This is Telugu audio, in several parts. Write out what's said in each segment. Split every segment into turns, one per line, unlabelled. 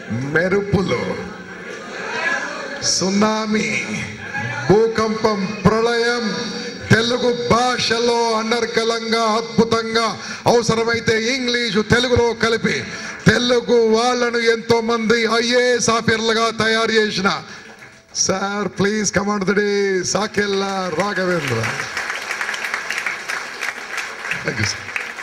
మెరుపులు సునామీ భూకంపం ప్రళయం తెలుగు భాషలో అనర్గళంగా అద్భుతంగా అవసరమైతే ఇంగ్లీషు తెలుగులో కలిపి తెలుగు వాళ్ళను ఎంతో మంది ఐఏఎస్ ఆఫీసర్లుగా తయారు చేసిన sir please command the day సాకెల్లా రాఘవేంద్ర థ్యాంక్ యూ సార్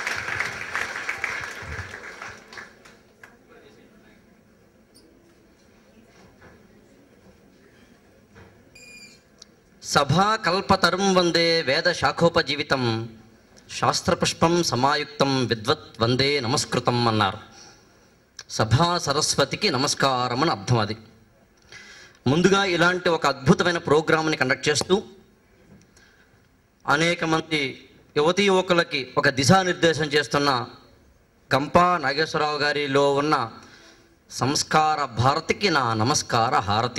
సభా కల్పతరుం వందే వేద శాఖోపజీవితం శాస్త్రపుష్పం సమాయుక్తం విద్వత్ వందే నమస్కృతం అన్నారు సభా సరస్వతికి నమస్కారం అని అర్థం అది ముందుగా ఇలాంటి ఒక అద్భుతమైన ప్రోగ్రామ్ని కండక్ట్ చేస్తూ అనేక మంది యువతీ యువకులకి ఒక దిశానిర్దేశం చేస్తున్న గంపా నాగేశ్వరరావు గారిలో ఉన్న సంస్కార భారతికి నా నమస్కార హారతి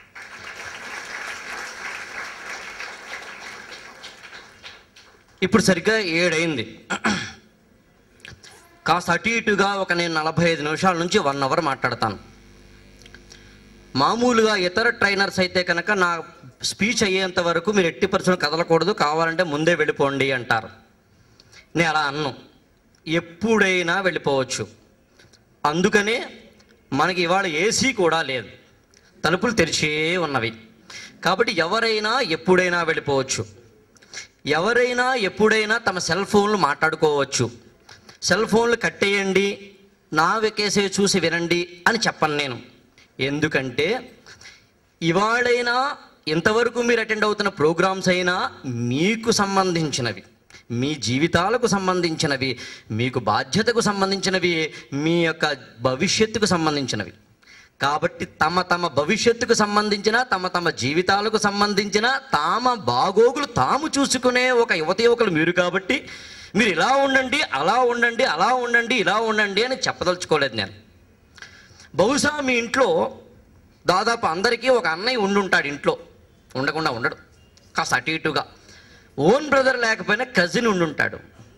ఇప్పుడు సరిగ్గా ఏడైంది కాస్త అటు ఇటుగా ఒక నేను నలభై ఐదు నిమిషాల నుంచి వన్ అవర్ మాట్లాడతాను మామూలుగా ఇతర ట్రైనర్స్ అయితే కనుక నా స్పీచ్ అయ్యేంత వరకు మీరు ఎట్టి పరిస్థితులు కదలకూడదు కావాలంటే ముందే వెళ్ళిపోండి అంటారు నేను అలా అన్ను ఎప్పుడైనా వెళ్ళిపోవచ్చు అందుకనే మనకి ఇవాళ ఏసీ కూడా లేదు తలుపులు తెరిచే ఉన్నవి కాబట్టి ఎవరైనా ఎప్పుడైనా వెళ్ళిపోవచ్చు ఎవరైనా ఎప్పుడైనా తమ సెల్ ఫోన్లు మాట్లాడుకోవచ్చు సెల్ ఫోన్లు కట్టేయండి నా వెకేసే చూసి వినండి అని చెప్పను నేను ఎందుకంటే ఇవాళైనా ఇంతవరకు మీరు అటెండ్ అవుతున్న ప్రోగ్రామ్స్ అయినా మీకు సంబంధించినవి మీ జీవితాలకు సంబంధించినవి మీకు బాధ్యతకు సంబంధించినవి మీ యొక్క భవిష్యత్తుకు సంబంధించినవి కాబట్టి తమ తమ భవిష్యత్తుకు సంబంధించిన తమ తమ జీవితాలకు సంబంధించిన తామ బాగోగులు తాము చూసుకునే ఒక యువత యువకులు మీరు కాబట్టి మీరు ఇలా ఉండండి అలా ఉండండి అలా ఉండండి ఇలా ఉండండి అని చెప్పదలుచుకోలేదు నేను బహుశా మీ ఇంట్లో దాదాపు అందరికీ ఒక అన్నయ్య ఉండుంటాడు ఇంట్లో ఉండకుండా ఉండడు కాస్త అటు ఇటుగా ఓన్ బ్రదర్ లేకపోయినా కజిన్ ఉండుంటాడు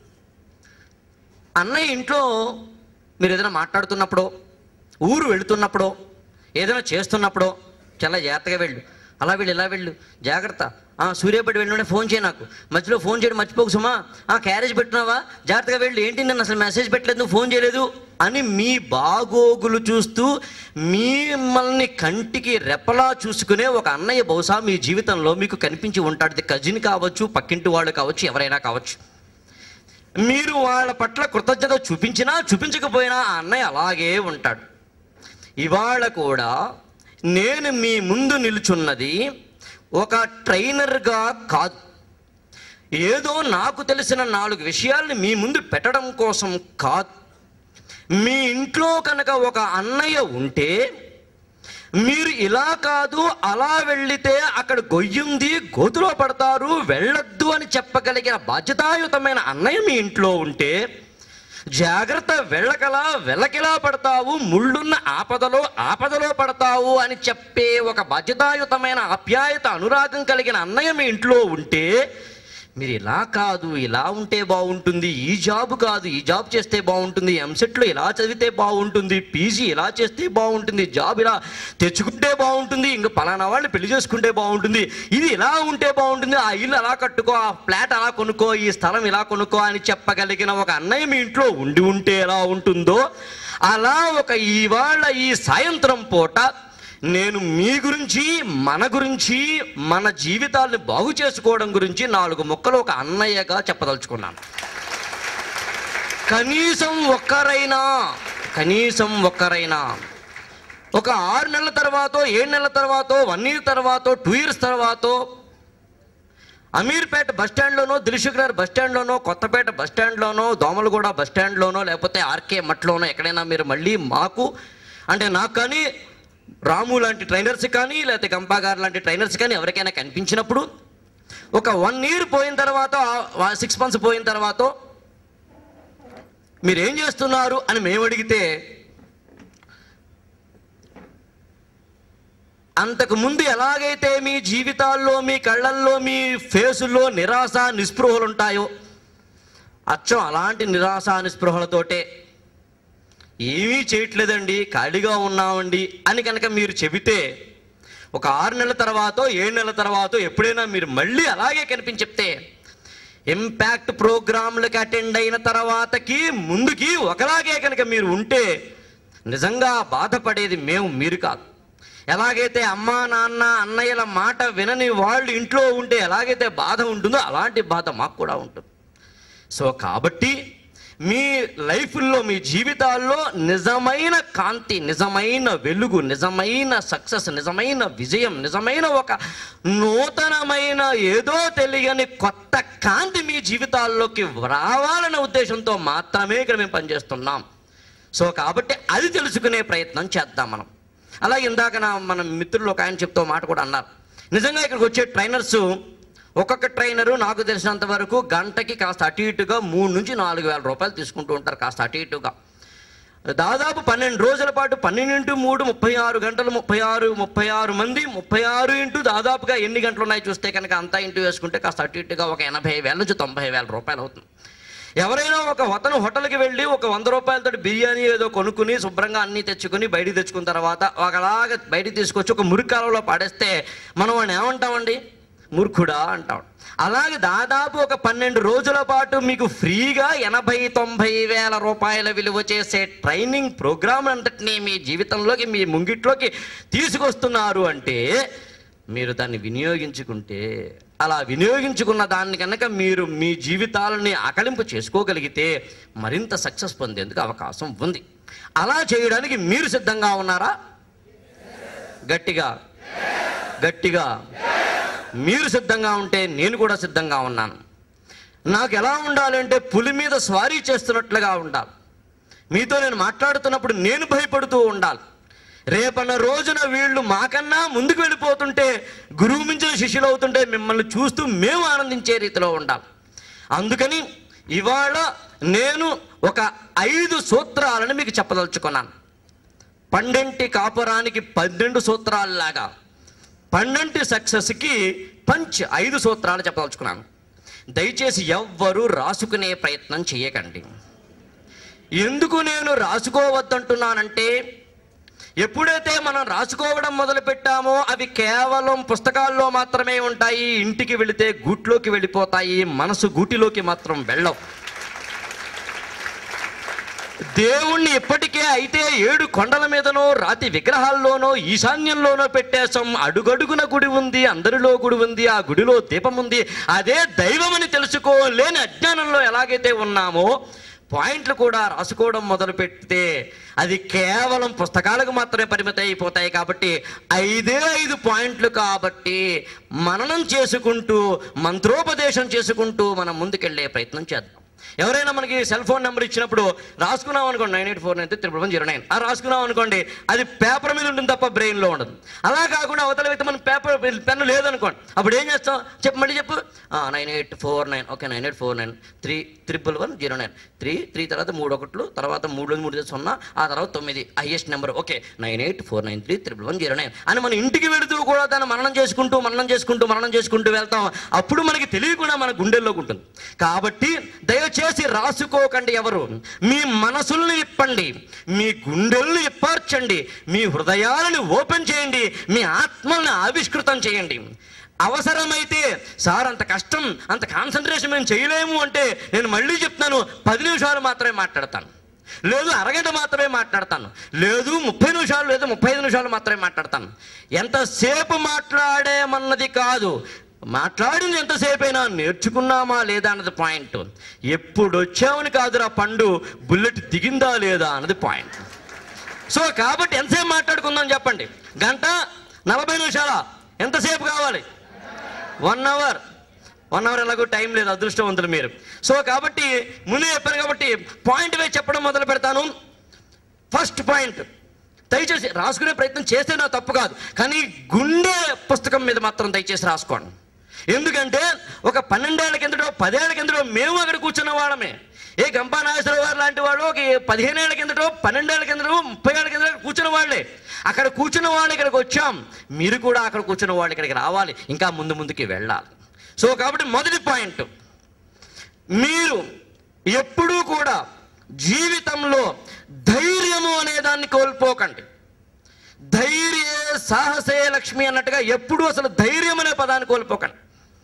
అన్నయ్య ఇంట్లో మీరు ఏదైనా మాట్లాడుతున్నప్పుడో ఊరు వెళుతున్నప్పుడో ఏదైనా చేస్తున్నప్పుడో చాలా జాగ్రత్తగా వెళ్ళు అలా వెళ్ళు ఇలా వెళ్ళు జాగ్రత్త ఆ, సూర్యాపేట వెళ్ళిన ఫోన్ చేయి నాకు మధ్యలో ఫోన్ చేయడం మర్చిపోకు సుమా ఆ క్యారేజ్ పెట్టున్నావా జాగ్రత్తగా వెళ్ళు ఏంటి నన్ను అసలు మెసేజ్ పెట్టలేదు నువ్వు ఫోన్ చేయలేదు అని మీ బాగోగులు చూస్తూ మిమ్మల్ని కంటికి రెప్పలా చూసుకునే ఒక అన్నయ్య బహుశా మీ జీవితంలో మీకు కనిపించి ఉంటాడు అది కజిన్ కావచ్చు పక్కింటి వాళ్ళు కావచ్చు ఎవరైనా కావచ్చు మీరు వాళ్ళ పట్ల కృతజ్ఞత చూపించినా చూపించకపోయినా ఆ అన్నయ్య అలాగే ఉంటాడు ఇవాళ కూడా నేను మీ ముందు నిలుచున్నది ఒక ట్రైనర్గా కాదు ఏదో నాకు తెలిసిన నాలుగు విషయాల్ని మీ ముందు పెట్టడం కోసం కాదు మీ ఇంట్లో కనుక ఒక అన్నయ్య ఉంటే మీరు ఇలా కాదు అలా వెళ్ళితే అక్కడ గొయ్యుంది గోతులో పడతారు వెళ్ళొద్దు అని చెప్పగలిగిన బాధ్యతాయుతమైన అన్నయ్య మీ ఇంట్లో ఉంటే జాగ్రత్త వెళ్ళకలా వెళ్ళకిలా పడతావు ముళ్ళున్న ఆపదలో ఆపదలో పడతావు అని చెప్పే ఒక బాధ్యతాయుతమైన ఆప్యాయత అనురాగం కలిగిన అన్నయ్య మీ ఇంట్లో ఉంటే మీరు ఇలా కాదు ఇలా ఉంటే బాగుంటుంది ఈ జాబ్ కాదు ఈ జాబ్ చేస్తే బాగుంటుంది ఎంసెట్లో ఇలా చదివితే బాగుంటుంది పీజీ ఇలా చేస్తే బాగుంటుంది జాబ్ ఇలా తెచ్చుకుంటే బాగుంటుంది ఇంక పలానా వాళ్ళని పెళ్లి చేసుకుంటే బాగుంటుంది ఇది ఇలా ఉంటే బాగుంటుంది ఆ ఇల్లు అలా కట్టుకో ఆ ఫ్లాట్ అలా కొనుక్కో ఈ స్థలం ఇలా కొనుక్కో అని చెప్పగలిగిన ఒక అన్నయ్య మీ ఇంట్లో ఉండి ఉంటే ఎలా ఉంటుందో అలా ఒక ఇవాళ ఈ సాయంత్రం పూట నేను మీ గురించి మన గురించి మన జీవితాల్ని బాగు చేసుకోవడం గురించి నాలుగు మొక్కలు ఒక అన్నయ్యగా చెప్పదలుచుకున్నాను కనీసం ఒక్కరైనా కనీసం ఒక్కరైనా ఒక ఆరు నెలల తర్వాత ఏడు నెలల తర్వాత వన్ ఇయర్ తర్వాత టూ ఇయర్స్ తర్వాత అమీర్పేట బస్ స్టాండ్లోనో దిల్సుఖ్నగర్ బస్ స్టాండ్లోనో కొత్తపేట బస్ స్టాండ్లోనో దోమలగూడ బస్ స్టాండ్లోనో లేకపోతే ఆర్కే మట్లోనో ఎక్కడైనా మీరు మళ్ళీ మాకు అంటే నాకు కానీ రాము లాంటి ట్రైనర్స్ కానీ లేకపోతే గంపా గారు లాంటి ట్రైనర్స్ కానీ ఎవరికైనా కనిపించినప్పుడు ఒక వన్ ఇయర్ పోయిన తర్వాత సిక్స్ మంత్స్ పోయిన తర్వాత మీరు ఏం చేస్తున్నారు అని మేము అడిగితే అంతకు ముందు ఎలాగైతే మీ జీవితాల్లో మీ కళ్ళల్లో మీ ఫేసుల్లో నిరాశ నిస్పృహలు ఉంటాయో అచ్చం అలాంటి నిరాశ నిస్పృహలతోటే ఏమీ చేయట్లేదండి ఖాళీగా ఉన్నామండి అని కనుక మీరు చెబితే ఒక ఆరు నెలల తర్వాత ఏడు నెలల తర్వాత ఎప్పుడైనా మీరు మళ్ళీ అలాగే కనిపించి చెప్తే ఇంపాక్ట్ ప్రోగ్రాంలకు అటెండ్ అయిన తర్వాతకి ముందుకి ఒకలాగే కనుక మీరు ఉంటే నిజంగా బాధపడేది మేము మీరు కాదు ఎలాగైతే అమ్మా నాన్న అన్నయ్యల మాట వినని వాళ్ళు ఇంట్లో ఉంటే ఎలాగైతే బాధ ఉంటుందో అలాంటి బాధ మాకు కూడా ఉంటుంది సో కాబట్టి మీ లైఫ్లో మీ జీవితాల్లో నిజమైన కాంతి నిజమైన వెలుగు నిజమైన సక్సెస్ నిజమైన విజయం నిజమైన ఒక నూతనమైన ఏదో తెలియని కొత్త కాంతి మీ జీవితాల్లోకి రావాలనే ఉద్దేశంతో మాత్రమే ఇక్కడ మేము పనిచేస్తున్నాం సో కాబట్టి అది తెలుసుకునే ప్రయత్నం చేద్దాం మనం అలాగే ఇందాక నా మన మిత్రులు ఒక ఆయన చెప్తూ మాట కూడా అన్నారు నిజంగా ఇక్కడికి వచ్చే ట్రైనర్స్ ఒక్కొక్క ట్రైనరు నాకు తెలిసినంత వరకు గంటకి కాస్త అటు ఇటుగా మూడు నుంచి నాలుగు వేల రూపాయలు తీసుకుంటూ ఉంటారు కాస్త అటు ఇటుగా దాదాపు పన్నెండు రోజుల పాటు పన్నెండు ఇంటూ మూడు ముప్పై ఆరు గంటలు ముప్పై ఆరు ముప్పై ఆరు మంది ముప్పై ఆరు ఇంటూ దాదాపుగా ఎన్ని గంటలు ఉన్నాయి చూస్తే కనుక అంతా ఇంటూ వేసుకుంటే కాస్త అటు ఇటుగా ఒక ఎనభై వేల నుంచి తొంభై వేల రూపాయలు అవుతుంది ఎవరైనా ఒక అతను హోటల్కి వెళ్ళి ఒక వంద రూపాయలతో బిర్యానీ ఏదో కొనుక్కుని శుభ్రంగా అన్నీ తెచ్చుకుని బయటికి తెచ్చుకున్న తర్వాత ఒకలాగా బయటికి తీసుకొచ్చి ఒక మురికాలలో పాడేస్తే మనం వాడిని ఏమంటామండి మూర్ఖుడా అంటాం అలాగే దాదాపు ఒక పన్నెండు రోజుల పాటు మీకు ఫ్రీగా ఎనభై తొంభై వేల రూపాయల విలువ చేసే ట్రైనింగ్ ప్రోగ్రామ్ అంతటినీ మీ జీవితంలోకి మీ ముంగిట్లోకి తీసుకొస్తున్నారు అంటే మీరు దాన్ని వినియోగించుకుంటే అలా వినియోగించుకున్న దాన్ని కనుక మీరు మీ జీవితాలని ఆకలింపు చేసుకోగలిగితే మరింత సక్సెస్ పొందేందుకు అవకాశం ఉంది అలా చేయడానికి మీరు సిద్ధంగా ఉన్నారా గట్టిగా గట్టిగా మీరు సిద్ధంగా ఉంటే నేను కూడా సిద్ధంగా ఉన్నాను నాకు ఎలా ఉండాలంటే పులి మీద స్వారీ చేస్తున్నట్లుగా ఉండాలి మీతో నేను మాట్లాడుతున్నప్పుడు నేను భయపడుతూ ఉండాలి రేపన్న రోజున వీళ్ళు మాకన్నా ముందుకు వెళ్ళిపోతుంటే గురువు మించిన శిష్యులు అవుతుంటే మిమ్మల్ని చూస్తూ మేము ఆనందించే రీతిలో ఉండాలి అందుకని ఇవాళ నేను ఒక ఐదు సూత్రాలను మీకు చెప్పదలుచుకున్నాను పండంటి కాపురానికి పన్నెండు సూత్రాలలాగా పన్నెంటి సక్సెస్కి పంచ్ ఐదు సూత్రాలు చెప్పదలుచుకున్నాను దయచేసి ఎవ్వరూ రాసుకునే ప్రయత్నం చేయకండి ఎందుకు నేను రాసుకోవద్దంటున్నానంటే ఎప్పుడైతే మనం రాసుకోవడం మొదలు పెట్టామో అవి కేవలం పుస్తకాల్లో మాత్రమే ఉంటాయి ఇంటికి వెళితే గూట్లోకి వెళ్ళిపోతాయి మనసు గూటిలోకి మాత్రం వెళ్ళవు దేవుణ్ణి ఇప్పటికే అయితే ఏడు కొండల మీదనో రాతి విగ్రహాల్లోనో ఈశాన్యంలోనో పెట్టేశాం అడుగడుగున గుడి ఉంది అందరిలో గుడి ఉంది ఆ గుడిలో దీపం ఉంది అదే దైవమని తెలుసుకోలేని అజ్ఞానంలో ఎలాగైతే ఉన్నామో పాయింట్లు కూడా రాసుకోవడం మొదలు పెడితే అది కేవలం పుస్తకాలకు మాత్రమే పరిమితం అయిపోతాయి కాబట్టి ఐదే ఐదు పాయింట్లు కాబట్టి మననం చేసుకుంటూ మంత్రోపదేశం చేసుకుంటూ మనం ముందుకెళ్ళే ప్రయత్నం చేద్దాం ఎవరైనా మనకి సెల్ ఫోన్ నెంబర్ ఇచ్చినప్పుడు రాసుకున్నాం అనుకోండి nine eight four nine triple one zero nine ఆ రాసుకున్నాం అనుకోండి అది పేపర్ మీద ఉంటుంది తప్ప బ్రెయిన్లో ఉండదు అలా కాకుండా అవతల వ్యక్తి మన పేపర్ పెన్ను లేదనుకోండి అప్పుడు ఏం చేస్తాం చెప్పు మళ్ళీ చెప్పు nine eight four nine okay nine eight four nine three triple one zero nine three three తర్వాత మూడు ఒకట్లు తర్వాత మూడు మూడు సున్నా ఆ తర్వాత తొమ్మిది highest number okay nine eight four nine three triple one zero nine అని మన ఇంటికి వెళుతూ కూడా దాన్ని మననం చేసుకుంటూ మననం చేసుకుంటూ మననం చేసుకుంటూ వెళ్తాం అప్పుడు మనకి తెలియకుండా మన గుండెల్లోకి ఉంటుంది కాబట్టి దయచేసి రాసుకోకండి ఎవరు మీ మనసుల్ని ఇప్పండి మీ గుండెల్ని ఇప్పార్చండి మీ హృదయాలను ఓపెన్ చేయండి మీ ఆత్మల్ని ఆవిష్కృతం చేయండి అవసరమైతే సార్ అంత కష్టం అంత కాన్సన్ట్రేషన్ మేము చేయలేము అంటే నేను మళ్ళీ చెప్తాను పది నిమిషాలు మాత్రమే మాట్లాడతాను లేదు అరగంట మాత్రమే మాట్లాడతాను లేదు ముప్పై నిమిషాలు లేదు ముప్పై ఐదు నిమిషాలు మాత్రమే మాట్లాడతాను ఎంతసేపు మాట్లాడేమన్నది కాదు మాట్లాడింది ఎంతసేపు అయినా నేర్చుకున్నామా లేదా అన్నది పాయింట్ ఎప్పుడు వచ్చామని కాదురా పండు బుల్లెట్ దిగిందా లేదా అన్నది పాయింట్ సో కాబట్టి ఎంతసేపు మాట్లాడుకుందాం చెప్పండి గంట నలభై నిమిషాల ఎంతసేపు కావాలి వన్ అవర్ వన్ అవర్ ఎలాగో టైం లేదు అదృష్టవంతులు మీరు సో కాబట్టి ముందు చెప్పాను కాబట్టి పాయింట్ వేసి చెప్పడం మొదలు పెడతాను ఫస్ట్ పాయింట్ దయచేసి రాసుకునే ప్రయత్నం చేస్తే నా తప్పు కాదు కానీ గుండె పుస్తకం మీద మాత్రం దయచేసి రాసుకోండి ఎందుకంటే ఒక పన్నెండేళ్ల కిందటో పదేళ్ల కిందటో మేము అక్కడ కూర్చున్న వాళ్ళమే ఏ గంపా నాగేశ్వరరావు గారు లాంటి వాళ్ళు ఒక పదిహేనేళ్ల కిందటో పన్నెండేళ్ల కిందటో ముప్పై ఏళ్ళ కిందటో కూర్చున్న వాళ్ళే అక్కడ కూర్చున్న వాళ్ళు ఇక్కడికి వచ్చాం మీరు కూడా అక్కడ కూర్చున్న వాళ్ళు ఇక్కడికి రావాలి ఇంకా ముందు ముందుకి వెళ్ళాలి సో కాబట్టి మొదటి పాయింట్ మీరు ఎప్పుడూ కూడా జీవితంలో ధైర్యము అనే దాన్ని కోల్పోకండి ధైర్య సాహసే లక్ష్మి అన్నట్టుగా ఎప్పుడూ అసలు ధైర్యం అనే పదాన్ని కోల్పోకండి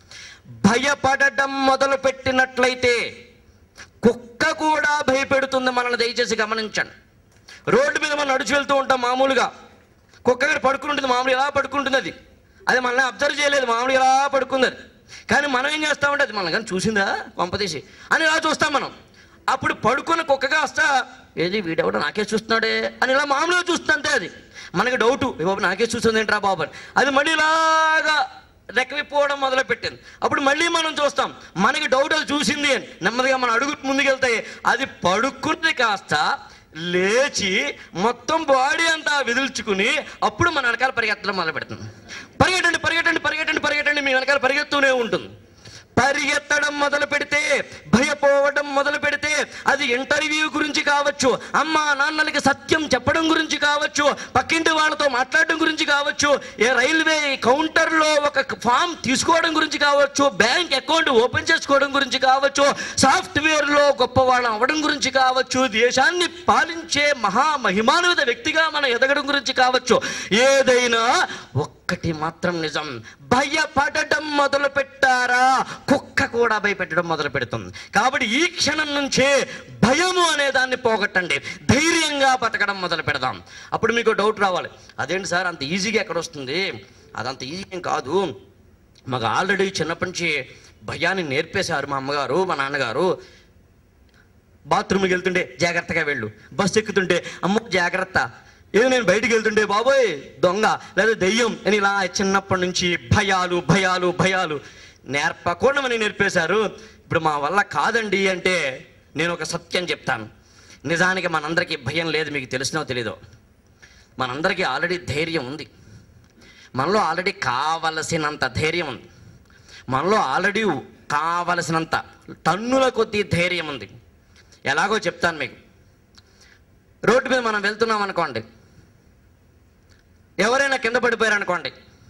భయపడటం మొదలు పెట్టినట్లయితే కుక్క కూడా భయపెడుతుంది మనల్ని దయచేసి గమనించండి రోడ్డు మీద మనం నడిచి వెళ్తూ ఉంటాం మామూలుగా కుక్క దగ్గర పడుకుంటుంది మామూలు ఎలా పడుకుంటుంది అది అది మనల్ని అబ్జర్వ్ చేయలేదు మామూలు ఎలా పడుకుంది అది కానీ మనం ఏం చేస్తామంటే అది మనం కానీ చూసిందా పంపతీసి అని ఇలా చూస్తాం మనం అప్పుడు పడుకున్న కుక్క కాస్త ఏది వీడెవడో నాకే చూస్తున్నాడే అని ఇలా మామూలుగా చూస్తుందంటే అది మనకి డౌటు ఏ బాబు నాకే చూస్తుంది ఏంట్రా బాబు అని అది మళ్ళీ ఇలాగా రెక్కవిపోవడం మొదలు పెట్టింది అప్పుడు మళ్ళీ మనం చూస్తాం మనకి డౌట్ అది చూసింది అని నెమ్మదిగా మనం అడుగు ముందుకెళ్తాయి అది పడుకున్నది కాస్త లేచి మొత్తం బాడీ అంతా విదిల్చుకుని అప్పుడు మన వెనకాల పరిగెత్తడం మొదలు పెడుతుంది పరిగెట్టండి పరిగెట్టండి పరిగెట్టండి పరిగెట్టండి మీ వెనకాల పరిగెత్తూనే ఉంటుంది పరిగెత్తడం మొదలు పెడితే భయపోవడం మొదలు పెడితే అది ఇంటర్వ్యూ గురించి కావచ్చు అమ్మా నాన్నలకి సత్యం చెప్పడం గురించి కావచ్చు పక్కింటి వాళ్ళతో మాట్లాడడం గురించి కావచ్చు ఏ రైల్వే కౌంటర్లో ఒక ఫామ్ తీసుకోవడం గురించి కావచ్చు బ్యాంక్ అకౌంట్ ఓపెన్ చేసుకోవడం గురించి కావచ్చు సాఫ్ట్వేర్లో గొప్పవాళ్ళం అవ్వడం గురించి కావచ్చు దేశాన్ని పాలించే మహా మహిమానువిత వ్యక్తిగా మనం ఎదగడం గురించి కావచ్చు ఏదైనా ఒక్కటి మాత్రం నిజం భయపడటం మొదలు పెట్టారా కుక్క కూడా భయపెట్టడం మొదలు పెడుతుంది కాబట్టి ఈ క్షణం నుంచే భయము అనే దాన్ని పోగొట్టండి ధైర్యంగా బతకడం మొదలు పెడదాం అప్పుడు మీకు డౌట్ రావాలి అదేంటి సార్ అంత ఈజీగా ఎక్కడ వస్తుంది అదంత ఈజీ ఏం కాదు మాకు ఆల్రెడీ చిన్నప్పటి నుంచి భయాన్ని నేర్పేశారు మా అమ్మగారు మా నాన్నగారు బాత్రూమ్కి వెళ్తుంటే జాగ్రత్తగా వెళ్ళు బస్సు ఎక్కుతుంటే అమ్మో జాగ్రత్త ఏదో నేను బయటికి వెళ్తుంటే బాబోయ్ దొంగ లేదా దెయ్యం అని ఇలా చిన్నప్పటి నుంచి భయాలు భయాలు భయాలు నేర్పకూడమని నేర్పేశారు ఇప్పుడు మా వల్ల కాదండి అంటే నేను ఒక సత్యం చెప్తాను నిజానికి మనందరికీ భయం లేదు మీకు తెలిసినో తెలీదో మనందరికీ ఆల్రెడీ ధైర్యం ఉంది మనలో ఆల్రెడీ కావలసినంత ధైర్యం ఉంది మనలో ఆల్రెడీ కావలసినంత టన్నుల కొద్దీ ధైర్యం ఉంది ఎలాగో చెప్తాను మీకు రోడ్డు మీద మనం వెళ్తున్నాం అనుకోండి ఎవరైనా కింద పడిపోయారు అనుకోండి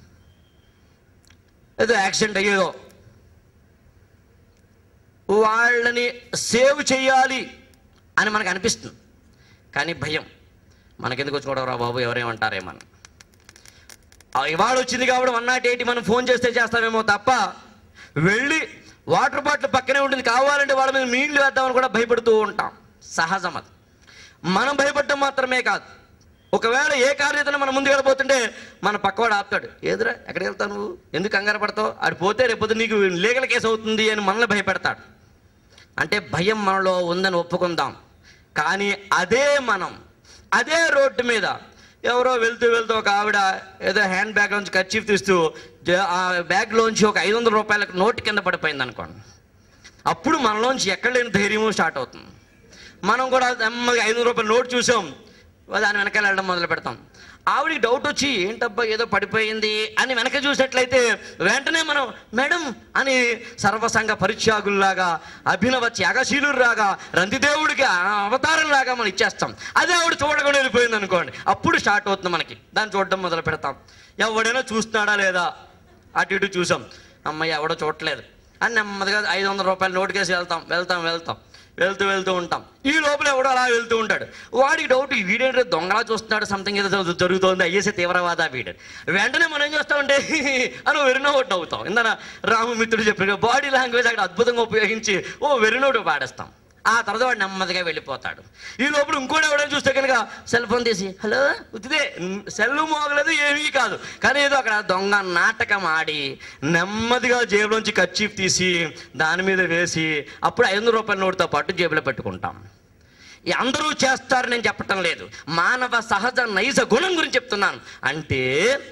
ఏదో యాక్సిడెంట్ అయ్యేదో వాళ్ళని సేవ్ చేయాలి అని మనకు అనిపిస్తుంది కానీ భయం మనకెందుకు వచ్చి రా బాబు ఎవరేమంటారేమని ఆ ఇవాళ వచ్చింది కాబట్టి వన్ నాట్ ఎయిట్ మనం ఫోన్ చేస్తే చేస్తామేమో తప్ప వెళ్ళి వాటర్ బాటిల్ పక్కనే ఉంటుంది కావాలంటే వాళ్ళ మీద నీళ్లు వేద్దామని కూడా భయపడుతూ ఉంటాం సహజం అది మనం భయపడటం మాత్రమే కాదు ఒకవేళ ఏ కార్యతను మనం ముందు వెళ్ళబోతుంటే మన పక్కవాడు ఆపుతాడు ఏదిరా ఎక్కడికి వెళ్తావు నువ్వు ఎందుకు కంగారు పడతావు ఆడు పోతే రేపొద్దు నీకు లీగల్ కేసు అవుతుంది అని మనల్ని భయపెడతాడు అంటే భయం మనలో ఉందని ఒప్పుకుందాం కానీ అదే మనం అదే రోడ్డు మీద ఎవరో వెళ్తూ వెళ్తూ ఒక ఆవిడ ఏదో హ్యాండ్ బ్యాగ్ నుంచి ఖర్చీఫ్ తీస్తూ జ- ఆ బ్యాగ్లోంచి ఒక ఐదు వందల రూపాయలకు నోటు కింద పడిపోయింది అనుకోండి అప్పుడు మనలోంచి ఎక్కడ లేని ధైర్యము స్టార్ట్ అవుతుంది మనం కూడా నెమ్మదిగా ఐదు వందల రూపాయల నోటు చూసాం దాని వెనకాల వెళ్ళడం మొదలు పెడతాం ఆవిడికి డౌట్ వచ్చి ఏంటబ్బా ఏదో పడిపోయింది అని వెనక చూసినట్లయితే వెంటనే మనం మేడం అని సర్వసంగ పరిత్యాగుల్లాగా అభినవ త్యాగశీలులాగా రంతిదేవుడికి అవతారంలాగా మనం ఇచ్చేస్తాం అదే ఆవిడ చూడకుండా వెళ్ళిపోయింది అనుకోండి అప్పుడు స్టార్ట్ అవుతుంది మనకి దాన్ని చూడడం మొదలు పెడతాం ఎవడైనా చూస్తున్నాడా లేదా అటు ఇటు చూసాం అమ్మాయి ఎవడో చూడట్లేదు అని నెమ్మదిగా ఐదు వందల రూపాయలు నోటుకేసి వెళ్తాం వెళ్తాం వెళ్తాం వెళ్తూ వెళ్తూ ఉంటాం ఈ లోపల ఎవడో అలా వెళ్తూ ఉంటాడు వాడికి డౌట్ వీడేంటే దొంగలా చూస్తున్నాడు సంథింగ్ ఏదో జరుగు- జరుగుతోంది అయ్యేసే తీవ్రవాద వీడు వెంటనే మనం ఏం చేస్తామంటే అని వెరినోట్ అవుతాం ఇందన రామమిత్రుడు చెప్పిన బాడీ లాంగ్వేజ్ అక్కడ అద్భుతంగా ఉపయోగించి ఓ వెరినోటు పాడేస్తాం ఆ తర్వాత వాడు నెమ్మదిగా వెళ్ళిపోతాడు ఈ లోపల ఇంకోటి ఎవడో చూస్తే కనుక సెల్ ఫోన్ తీసి హలో ఉత్తిదే సెల్ మోగలేదు ఏమీ కాదు కానీ ఏదో అక్కడ దొంగ నాటకం ఆడి నెమ్మదిగా జేబులోంచి కచ్చీఫ్ తీసి దాని మీద వేసి అప్పుడు ఐదు వందల రూపాయల నోటుతో పాటు జేబులో పెట్టుకుంటాం ఈ అందరూ చేస్తారు నేను చెప్పటం లేదు మానవ సహజ నైజ గుణం గురించి చెప్తున్నాను అంటే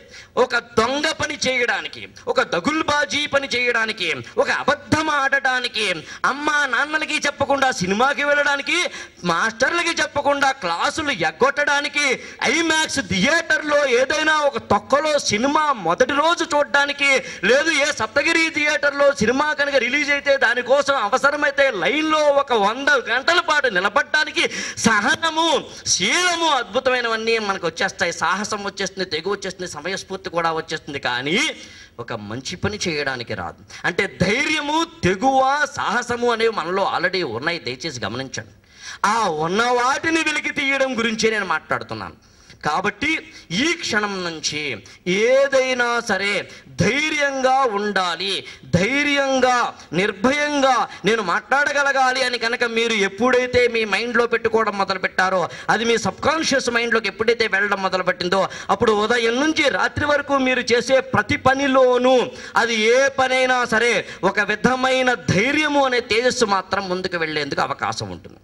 ఒక దొంగ పని చేయడానికి ఒక దగుల్బాజీ పని చేయడానికి ఒక అబద్ధం ఆడటానికి అమ్మా నాన్నలకి చెప్పకుండా సినిమాకి వెళ్ళడానికి మాస్టర్లకి చెప్పకుండా క్లాసులు ఎగ్గొట్టడానికి ఐమాక్స్ థియేటర్లో ఏదైనా ఒక తొక్కలో సినిమా మొదటి రోజు చూడడానికి లేదు ఏ సప్తగిరి థియేటర్లో సినిమా కనుక రిలీజ్ అయితే దానికోసం అవసరమైతే లైన్లో ఒక వంద గంటల పాటు నిలబడడానికి సహనము శీలము అద్భుతమైనవన్నీ మనకు వచ్చేస్తాయి సాహసం వచ్చేస్తుంది తెగు వచ్చేస్తుంది సమయస్ఫూర్తి కూడా వచ్చేస్తుంది కానీ ఒక మంచి పని చేయడానికి రాదు అంటే ధైర్యము తెగువ సాహసము అనేవి మనలో ఆల్రెడీ ఉన్నాయి దయచేసి గమనించండి ఆ ఉన్న వాటిని వెలికి తీయడం గురించే నేను మాట్లాడుతున్నాను కాబట్టి ఈ క్షణం నుంచి ఏదైనా సరే ధైర్యంగా ఉండాలి ధైర్యంగా నిర్భయంగా నేను మాట్లాడగలగాలి అని కనుక మీరు ఎప్పుడైతే మీ మైండ్లో పెట్టుకోవడం మొదలు పెట్టారో అది మీ సబ్కాన్షియస్ మైండ్లోకి ఎప్పుడైతే వెళ్ళడం మొదలు పెట్టిందో అప్పుడు ఉదయం నుంచి రాత్రి వరకు మీరు చేసే ప్రతి పనిలోనూ అది ఏ పనైనా సరే ఒక విధమైన ధైర్యము అనే తేజస్సు మాత్రం ముందుకు వెళ్ళేందుకు అవకాశం ఉంటుంది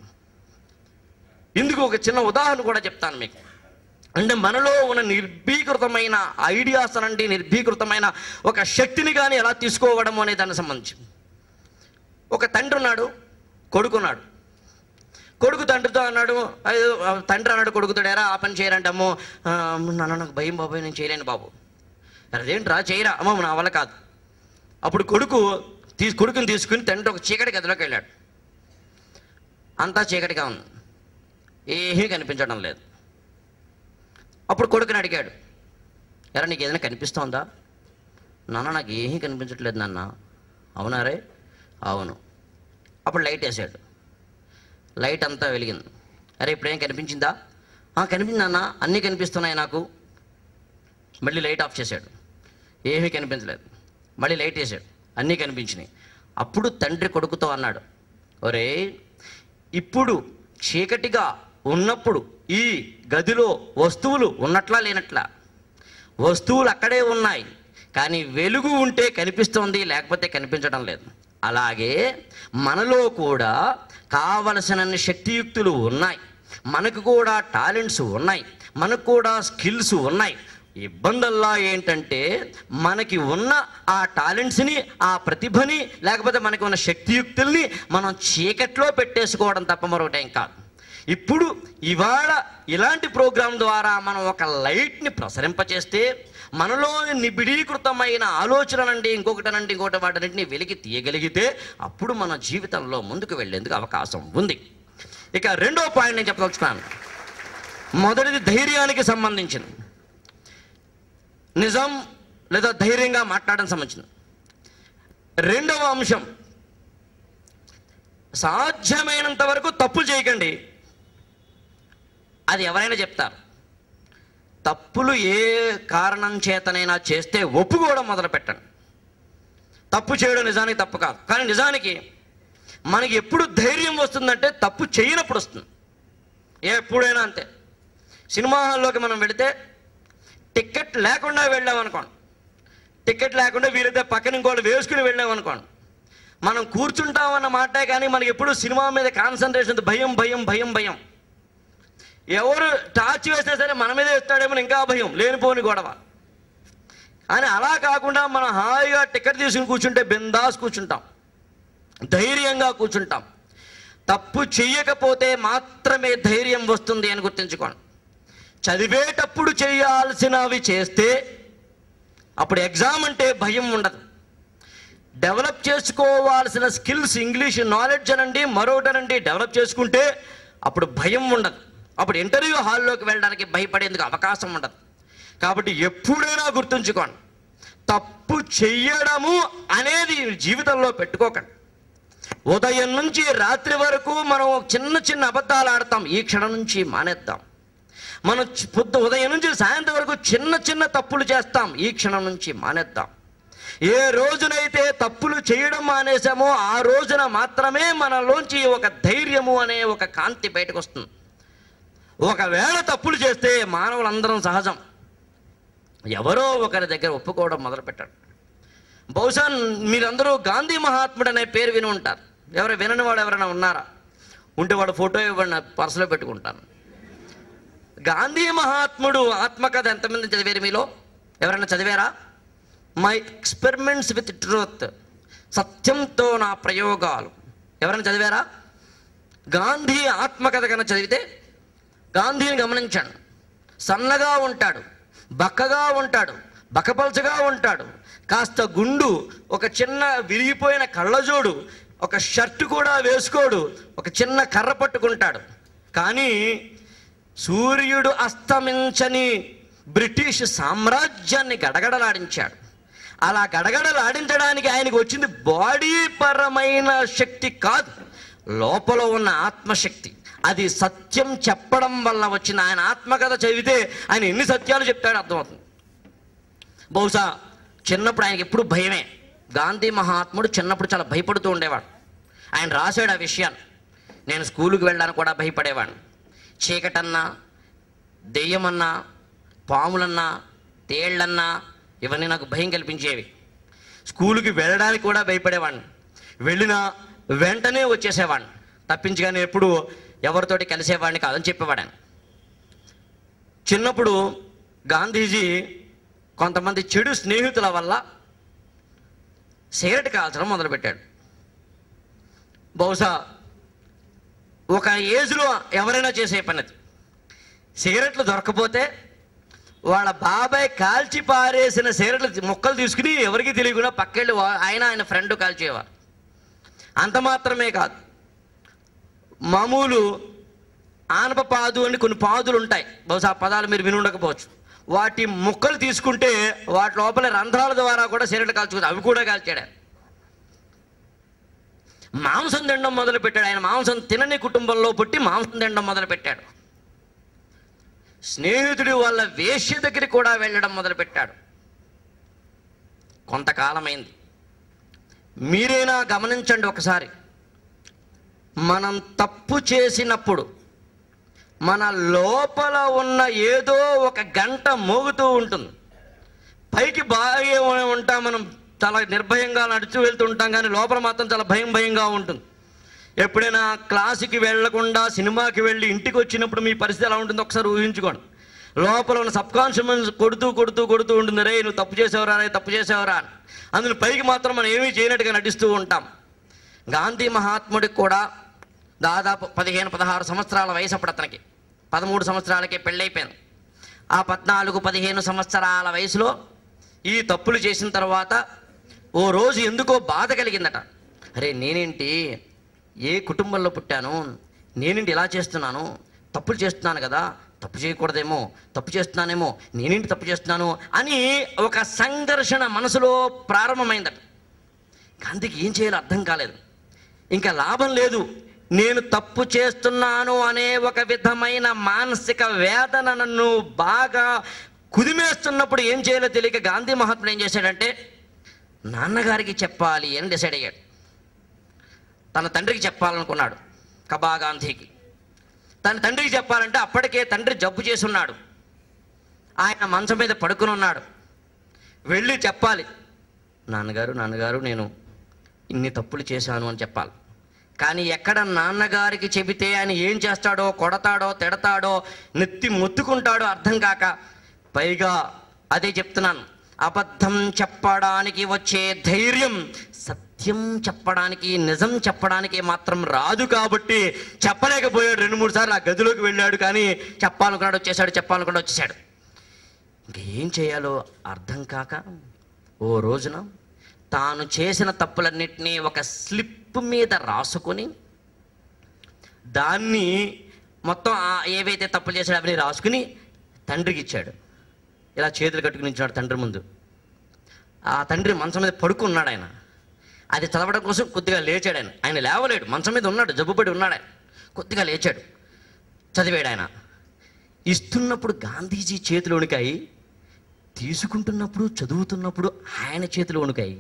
ఇందుకు ఒక చిన్న ఉదాహరణ కూడా చెప్తాను మీకు అంటే మనలో ఉన్న నిర్భీకృతమైన ఐడియాస్ అనండి నిర్భీకృతమైన ఒక శక్తిని కానీ ఎలా తీసుకోవడం అనే దానికి సంబంధించి ఒక తండ్రి ఉన్నాడు కొడుకున్నాడు కొడుకు తండ్రితో అన్నాడు "అయ్యో, ఆ తండ్రి అన్నాడు కొడుకుతో "ఏరా, ఆ పని చేయరంటే అమ్మో ఆ, నాన్న నాకు భయం బాబాయ్ నేను చేయలేను బాబు అదేంట్రా చేయరా అమ్మ నా వల్ల కాదు అప్పుడు కొడుకు తీ కొడుకుని తీసుకుని తండ్రి ఒక చీకటి గదిలోకి వెళ్ళాడు అంతా చీకటిగా ఉంది ఏమీ కనిపించడం లేదు అప్పుడు కొడుకుని అడిగాడు ఎరా నీకు ఏదైనా కనిపిస్తోందా నాన్న నాకు ఏమీ కనిపించట్లేదు నాన్న అవునా రే అవును అప్పుడు లైట్ వేసాడు లైట్ అంతా వెలిగింది అరే ఇప్పుడేం కనిపించిందా "ఆ, కనిపించింది నాన్న అన్నీ కనిపిస్తున్నాయి నాకు మళ్ళీ లైట్ ఆఫ్ చేశాడు ఏమీ కనిపించలేదు మళ్ళీ లైట్ వేసాడు అన్నీ కనిపించినాయి అప్పుడు తండ్రి కొడుకుతో అన్నాడు ఒరే ఇప్పుడు చీకటిగా ఉన్నప్పుడు ఈ గదిలో వస్తువులు ఉన్నట్లా లేనట్లా వస్తువులు అక్కడే ఉన్నాయి కానీ వెలుగు ఉంటే కనిపిస్తోంది లేకపోతే కనిపించడం లేదు అలాగే మనలో కూడా కావలసినన్ని శక్తియుక్తులు ఉన్నాయి మనకు కూడా టాలెంట్స్ ఉన్నాయి మనకు కూడా స్కిల్స్ ఉన్నాయి ఇబ్బందల్లా ఏంటంటే మనకి ఉన్న ఆ టాలెంట్స్ని ఆ ప్రతిభని లేకపోతే మనకి ఉన్న శక్తియుక్తుల్ని మనం చీకట్లో పెట్టేసుకోవడం తప్ప మరొకటేం కాదు ఇప్పుడు ఇవాళ ఇలాంటి ప్రోగ్రాం ద్వారా మనం ఒక లైట్ని ప్రసరింపచేస్తే మనలో నిబిడీకృతమైన ఆలోచనలండి ఇంకొకటనండి ఇంకొకటి వాటన్నింటిని వెలికి తీయగలిగితే అప్పుడు మన జీవితంలో ముందుకు వెళ్ళేందుకు అవకాశం ఉంది ఇక రెండో పాయింట్ నేను చెప్పదలుచుకున్నాను మొదటిది ధైర్యానికి సంబంధించింది నిజం లేదా ధైర్యంగా మాట్లాడడం సంబంధించింది రెండవ అంశం సాధ్యమైనంత వరకు తప్పు చేయకండి అది ఎవరైనా చెప్తారు తప్పులు ఏ కారణం చేతనైనా చేస్తే ఒప్పుకోవడం మొదలు పెట్టండి తప్పు చేయడం నిజానికి తప్పు కాదు కానీ నిజానికి మనకి ఎప్పుడు ధైర్యం వస్తుందంటే తప్పు చేయనప్పుడు వస్తుంది ఎప్పుడైనా అంతే సినిమా హాల్లోకి మనం వెళితే టికెట్ లేకుండా వెళ్ళామనుకోండి టికెట్ లేకుండా వీలైతే పక్కన ఇంకోటి వేసుకుని వెళ్ళామనుకోండి మనం కూర్చుంటామన్న మాటే కానీ మనకి ఎప్పుడు సినిమా మీద కాన్సన్ట్రేషన్ భయం భయం భయం భయం ఎవరు టార్చ్ వేసినా సరే మన మీద వేస్తాడేమో ఇంకా భయం లేనిపోని గొడవ కానీ అలా కాకుండా మనం హాయిగా టికెట్ తీసుకుని కూర్చుంటే బిందాస్ కూర్చుంటాం ధైర్యంగా కూర్చుంటాం తప్పు చెయ్యకపోతే మాత్రమే ధైర్యం వస్తుంది అని గుర్తుంచుకోండి చదివేటప్పుడు చేయాల్సినవి చేస్తే అప్పుడు ఎగ్జామ్ అంటే భయం ఉండదు డెవలప్ చేసుకోవాల్సిన స్కిల్స్ ఇంగ్లీష్ నాలెడ్జ్ అనండి మరొకటనండి డెవలప్ చేసుకుంటే అప్పుడు భయం ఉండదు అప్పుడు ఇంటర్వ్యూ హాల్లోకి వెళ్ళడానికి భయపడేందుకు అవకాశం ఉండదు కాబట్టి ఎప్పుడైనా గుర్తుంచుకోండి తప్పు చెయ్యడము అనేది జీవితంలో పెట్టుకోకండి ఉదయం నుంచి రాత్రి వరకు మనం చిన్న చిన్న అబద్ధాలు ఆడతాం ఈ క్షణం నుంచి మానేద్దాం మనం చి- పొద్దు ఉదయం నుంచి సాయంత్రం వరకు చిన్న చిన్న తప్పులు చేస్తాం ఈ క్షణం నుంచి మానేద్దాం ఏ రోజునైతే తప్పులు చేయడం మానేసామో ఆ రోజున మాత్రమే మనలోంచి ఒక ధైర్యము అనే ఒక కాంతి బయటకు వస్తుంది ఒకవేళ తప్పులు చేస్తే మానవులందరం సహజం ఎవరో ఒకరి దగ్గర ఒప్పుకోవడం మొదలు పెట్టండి బహుశా మీరందరూ గాంధీ మహాత్ముడు అనే పేరు విని ఉంటారు ఎవరు వినని వాడు ఎవరైనా ఉన్నారా ఉంటే వాడు ఫోటో ఇవ్వండి పర్సులో పెట్టుకుంటాను గాంధీ మహాత్ముడు ఆత్మకథ ఎంతమంది చదివారు మీలో ఎవరైనా చదివారా మై ఎక్స్పెరిమెంట్స్ విత్ ట్రూత్ సత్యంతో నా ప్రయోగాలు ఎవరైనా చదివారా గాంధీ ఆత్మకథ కన్నా చదివితే గాంధీని గమనించండి సన్నగా ఉంటాడు బక్కగా ఉంటాడు బకపల్చగా ఉంటాడు కాస్త గుండు ఒక చిన్న విరిగిపోయిన కళ్ళజోడు ఒక షర్ట్ కూడా వేసుకోడు ఒక చిన్న కర్ర పట్టుకుంటాడు కానీ సూర్యుడు అస్తమించని బ్రిటిష్ సామ్రాజ్యాన్ని గడగడలాడించాడు అలా గడగడలాడించడానికి ఆయనకు వచ్చింది బాడీ పరమైన శక్తి కాదు లోపల ఉన్న ఆత్మశక్తి అది సత్యం చెప్పడం వల్ల వచ్చిన ఆయన ఆత్మకథ చదివితే ఆయన ఎన్ని సత్యాలు చెప్తాడో అర్థమవుతుంది బహుశా చిన్నప్పుడు ఆయనకి ఎప్పుడు భయమే గాంధీ మహాత్ముడు చిన్నప్పుడు చాలా భయపడుతూ ఉండేవాడు ఆయన రాశాడు ఆ విషయాన్ని నేను స్కూలుకి వెళ్ళడానికి కూడా భయపడేవాడిని చీకటన్నా దెయ్యమన్నా పాములన్నా తేళ్ళన్నా ఇవన్నీ నాకు భయం కల్పించేవి స్కూలుకి వెళ్ళడానికి కూడా భయపడేవాడిని వెళ్ళిన వెంటనే వచ్చేసేవాడిని తప్పించి కానీ ఎప్పుడు ఎవరితోటి కలిసేవాడిని కాదని చెప్పేవాడు ఆయన చిన్నప్పుడు గాంధీజీ కొంతమంది చెడు స్నేహితుల వల్ల సిగరెట్ కాల్చడం మొదలుపెట్టాడు బహుశా ఒక ఏజ్లో ఎవరైనా చేసే పని అది సిగరెట్లు దొరకపోతే వాళ్ళ బాబాయ్ కాల్చి పారేసిన సిగరెట్లు మొక్కలు తీసుకుని ఎవరికి తెలియకుండా పక్కెళ్ళి వా- ఆయన ఆయన ఫ్రెండ్ కాల్చేవారు అంత మాత్రమే కాదు మామూలు ఆనప పాదు అని కొన్ని పాదులు ఉంటాయి బహుశా ఆ పదాలు మీరు విని ఉండకపోవచ్చు వాటి ముక్కలు తీసుకుంటే వాటి లోపల రంధ్రాల ద్వారా కూడా సిగరెట్లు కాల్చుకోవచ్చు అవి కూడా కాల్చాడు ఆయన. మాంసం తినడం మొదలు పెట్టాడు ఆయన మాంసం తినని కుటుంబంలో పుట్టి మాంసం తినడం మొదలు పెట్టాడు స్నేహితుడి వాళ్ళ వేశ్య దగ్గరికి కూడా వెళ్ళడం మొదలుపెట్టాడు కొంతకాలమైంది మీరైనా గమనించండి ఒకసారి మనం తప్పు చేసినప్పుడు మన లోపల ఉన్న ఏదో ఒక గంట మోగుతూ ఉంటుంది పైకి బాగా ఉంటాం మనం చాలా నిర్భయంగా నడుచు వెళ్తూ ఉంటాం కానీ లోపల మాత్రం చాలా భయం భయంగా ఉంటుంది ఎప్పుడైనా క్లాసుకి వెళ్లకుండా సినిమాకి వెళ్ళి ఇంటికి వచ్చినప్పుడు మీ పరిస్థితి ఎలా ఉంటుందో ఒకసారి ఊహించుకోండి లోపల ఉన్న సబ్ కాన్షియస్ కొడుతూ కొడుతూ కొడుతూ ఉంటుంది రే నువ్వు తప్పు చేసేవరా రే తప్పు చేసేవరా అని అందులో పైకి మాత్రం మనం ఏమీ చేయనట్టుగా నటిస్తూ ఉంటాం గాంధీ మహాత్ముడికి కూడా దాదాపు పదిహేను పదహారు సంవత్సరాల వయసు అప్పుడు అతనికి పదమూడు సంవత్సరాలకే పెళ్ళైపోయింది ఆ పద్నాలుగు పదిహేను సంవత్సరాల వయసులో ఈ తప్పులు చేసిన తర్వాత ఓ రోజు ఎందుకో బాధ కలిగిందట అరే నేనేంటి ఏ కుటుంబంలో పుట్టాను నేనేంటి ఇలా చేస్తున్నాను తప్పులు చేస్తున్నాను కదా తప్పు చేయకూడదేమో తప్పు చేస్తున్నానేమో నేనేంటి తప్పు చేస్తున్నాను అని ఒక సంఘర్షణ మనసులో ప్రారంభమైందట గాంధీకి ఏం చేయాలో అర్థం కాలేదు ఇంకా లాభం లేదు నేను తప్పు చేస్తున్నాను అనే ఒక విధమైన మానసిక వేదన నన్ను బాగా కుదిమేస్తున్నప్పుడు ఏం చేయాలో తెలియక గాంధీ మహాత్ముడు ఏం చేశాడంటే నాన్నగారికి చెప్పాలి అని డిసైడ్ అయ్యాడు తన తండ్రికి చెప్పాలనుకున్నాడు కబా గాంధీకి తన తండ్రికి చెప్పాలంటే అప్పటికే తండ్రి జబ్బు చేసి ఉన్నాడు ఆయన మంచం మీద పడుకుని ఉన్నాడు వెళ్ళి చెప్పాలి నాన్నగారు నాన్నగారు నేను ఇన్ని తప్పులు చేశాను అని చెప్పాలి కానీ ఎక్కడ నాన్నగారికి చెబితే ఆయన ఏం చేస్తాడో కొడతాడో తిడతాడో నెత్తి మొత్తుకుంటాడో అర్థం కాక పైగా అదే చెప్తున్నాను అబద్ధం చెప్పడానికి వచ్చే ధైర్యం సత్యం చెప్పడానికి నిజం చెప్పడానికి మాత్రం రాదు కాబట్టి చెప్పలేకపోయాడు రెండు మూడు సార్లు ఆ గదిలోకి వెళ్ళాడు కానీ చెప్పాలనుకున్నాడు వచ్చేసాడు చెప్పాలనుకున్నాడు వచ్చేసాడు ఇంక ఏం చేయాలో అర్థం కాక ఓ రోజున తాను చేసిన తప్పులన్నింటినీ ఒక స్లిప్ మీద రాసుకొని దాన్ని మొత్తం ఆ ఏవైతే తప్పులు చేశాడో అవన్నీ రాసుకుని తండ్రికి ఇచ్చాడు ఇలా చేతులు కట్టుకుని ఇచ్చాడు తండ్రి ముందు ఆ తండ్రి మంచం మీద పడుకున్నాడు ఆయన అది చదవడం కోసం కొద్దిగా లేచాడు ఆయన ఆయన లేవలేడు మంచం మీద ఉన్నాడు జబ్బుపడి ఉన్నాడు ఆయన కొద్దిగా లేచాడు చదివాడు ఆయన ఇస్తున్నప్పుడు గాంధీజీ చేతులు వణికాయి తీసుకుంటున్నప్పుడు చదువుతున్నప్పుడు ఆయన చేతులు వణుకాయి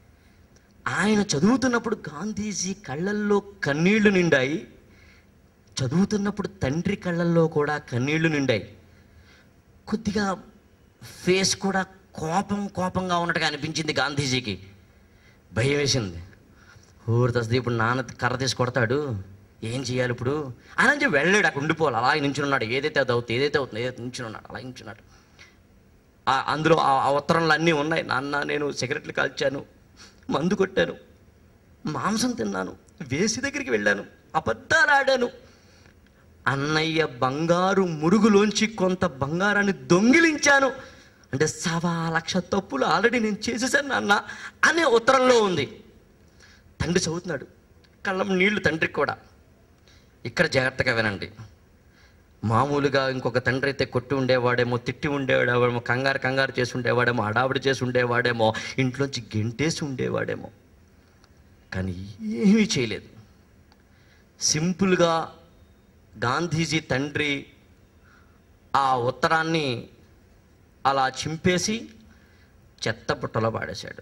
ఆయన చదువుతున్నప్పుడు గాంధీజీ కళ్ళల్లో కన్నీళ్లు నిండాయి చదువుతున్నప్పుడు తండ్రి కళ్ళల్లో కూడా కన్నీళ్లు నిండాయి కొద్దిగా ఫేస్ కూడా కోపం కోపంగా ఉన్నట్టుగా అనిపించింది గాంధీజీకి భయం వేసింది ఊరు తస్ది ఇప్పుడు నాన్న కర్ర తీసి కొడతాడు ఏం చేయాలి ఇప్పుడు అని అని చెప్పి వెళ్ళాడు అక్కడ ఉండిపోవాలి అలా నించున్నాడు ఏదైతే అది అవుతుంది ఏదైతే అవుతుంది ఏదైతే నించున్నాడు అలా నించున్నాడు ఆ- అందులో ఆ ఆ ఉత్తరంలో అన్నీ ఉన్నాయి నాన్న నేను సిగరెట్లు కాల్చాను మందు కొట్టాను మాంసం తిన్నాను వేసి దగ్గరికి వెళ్ళాను అబద్ధాలు ఆడాను అన్నయ్య బంగారు మురుగులోంచి కొంత బంగారాన్ని దొంగిలించాను అంటే సవా లక్ష తప్పులు ఆల్రెడీ నేను చేసేసాను నాన్న అనే ఉత్తరంలో ఉంది తండ్రి చదువుతున్నాడు కళ్ళం నీళ్లు తండ్రికి కూడా ఇక్కడ జాగ్రత్తగా వినండి మామూలుగా ఇంకొక తండ్రి అయితే కొట్టి ఉండేవాడేమో తిట్టి ఉండేవాడేమో కంగారు కంగారు చేసి ఉండేవాడేమో అడావిడి చేసి ఉండేవాడేమో ఇంట్లోంచి గెంటేసి ఉండేవాడేమో కానీ ఏమీ చేయలేదు సింపుల్గా గాంధీజీ తండ్రి ఆ ఉత్తరాన్ని అలా చింపేసి చెత్త బుట్టలో పాడేశాడు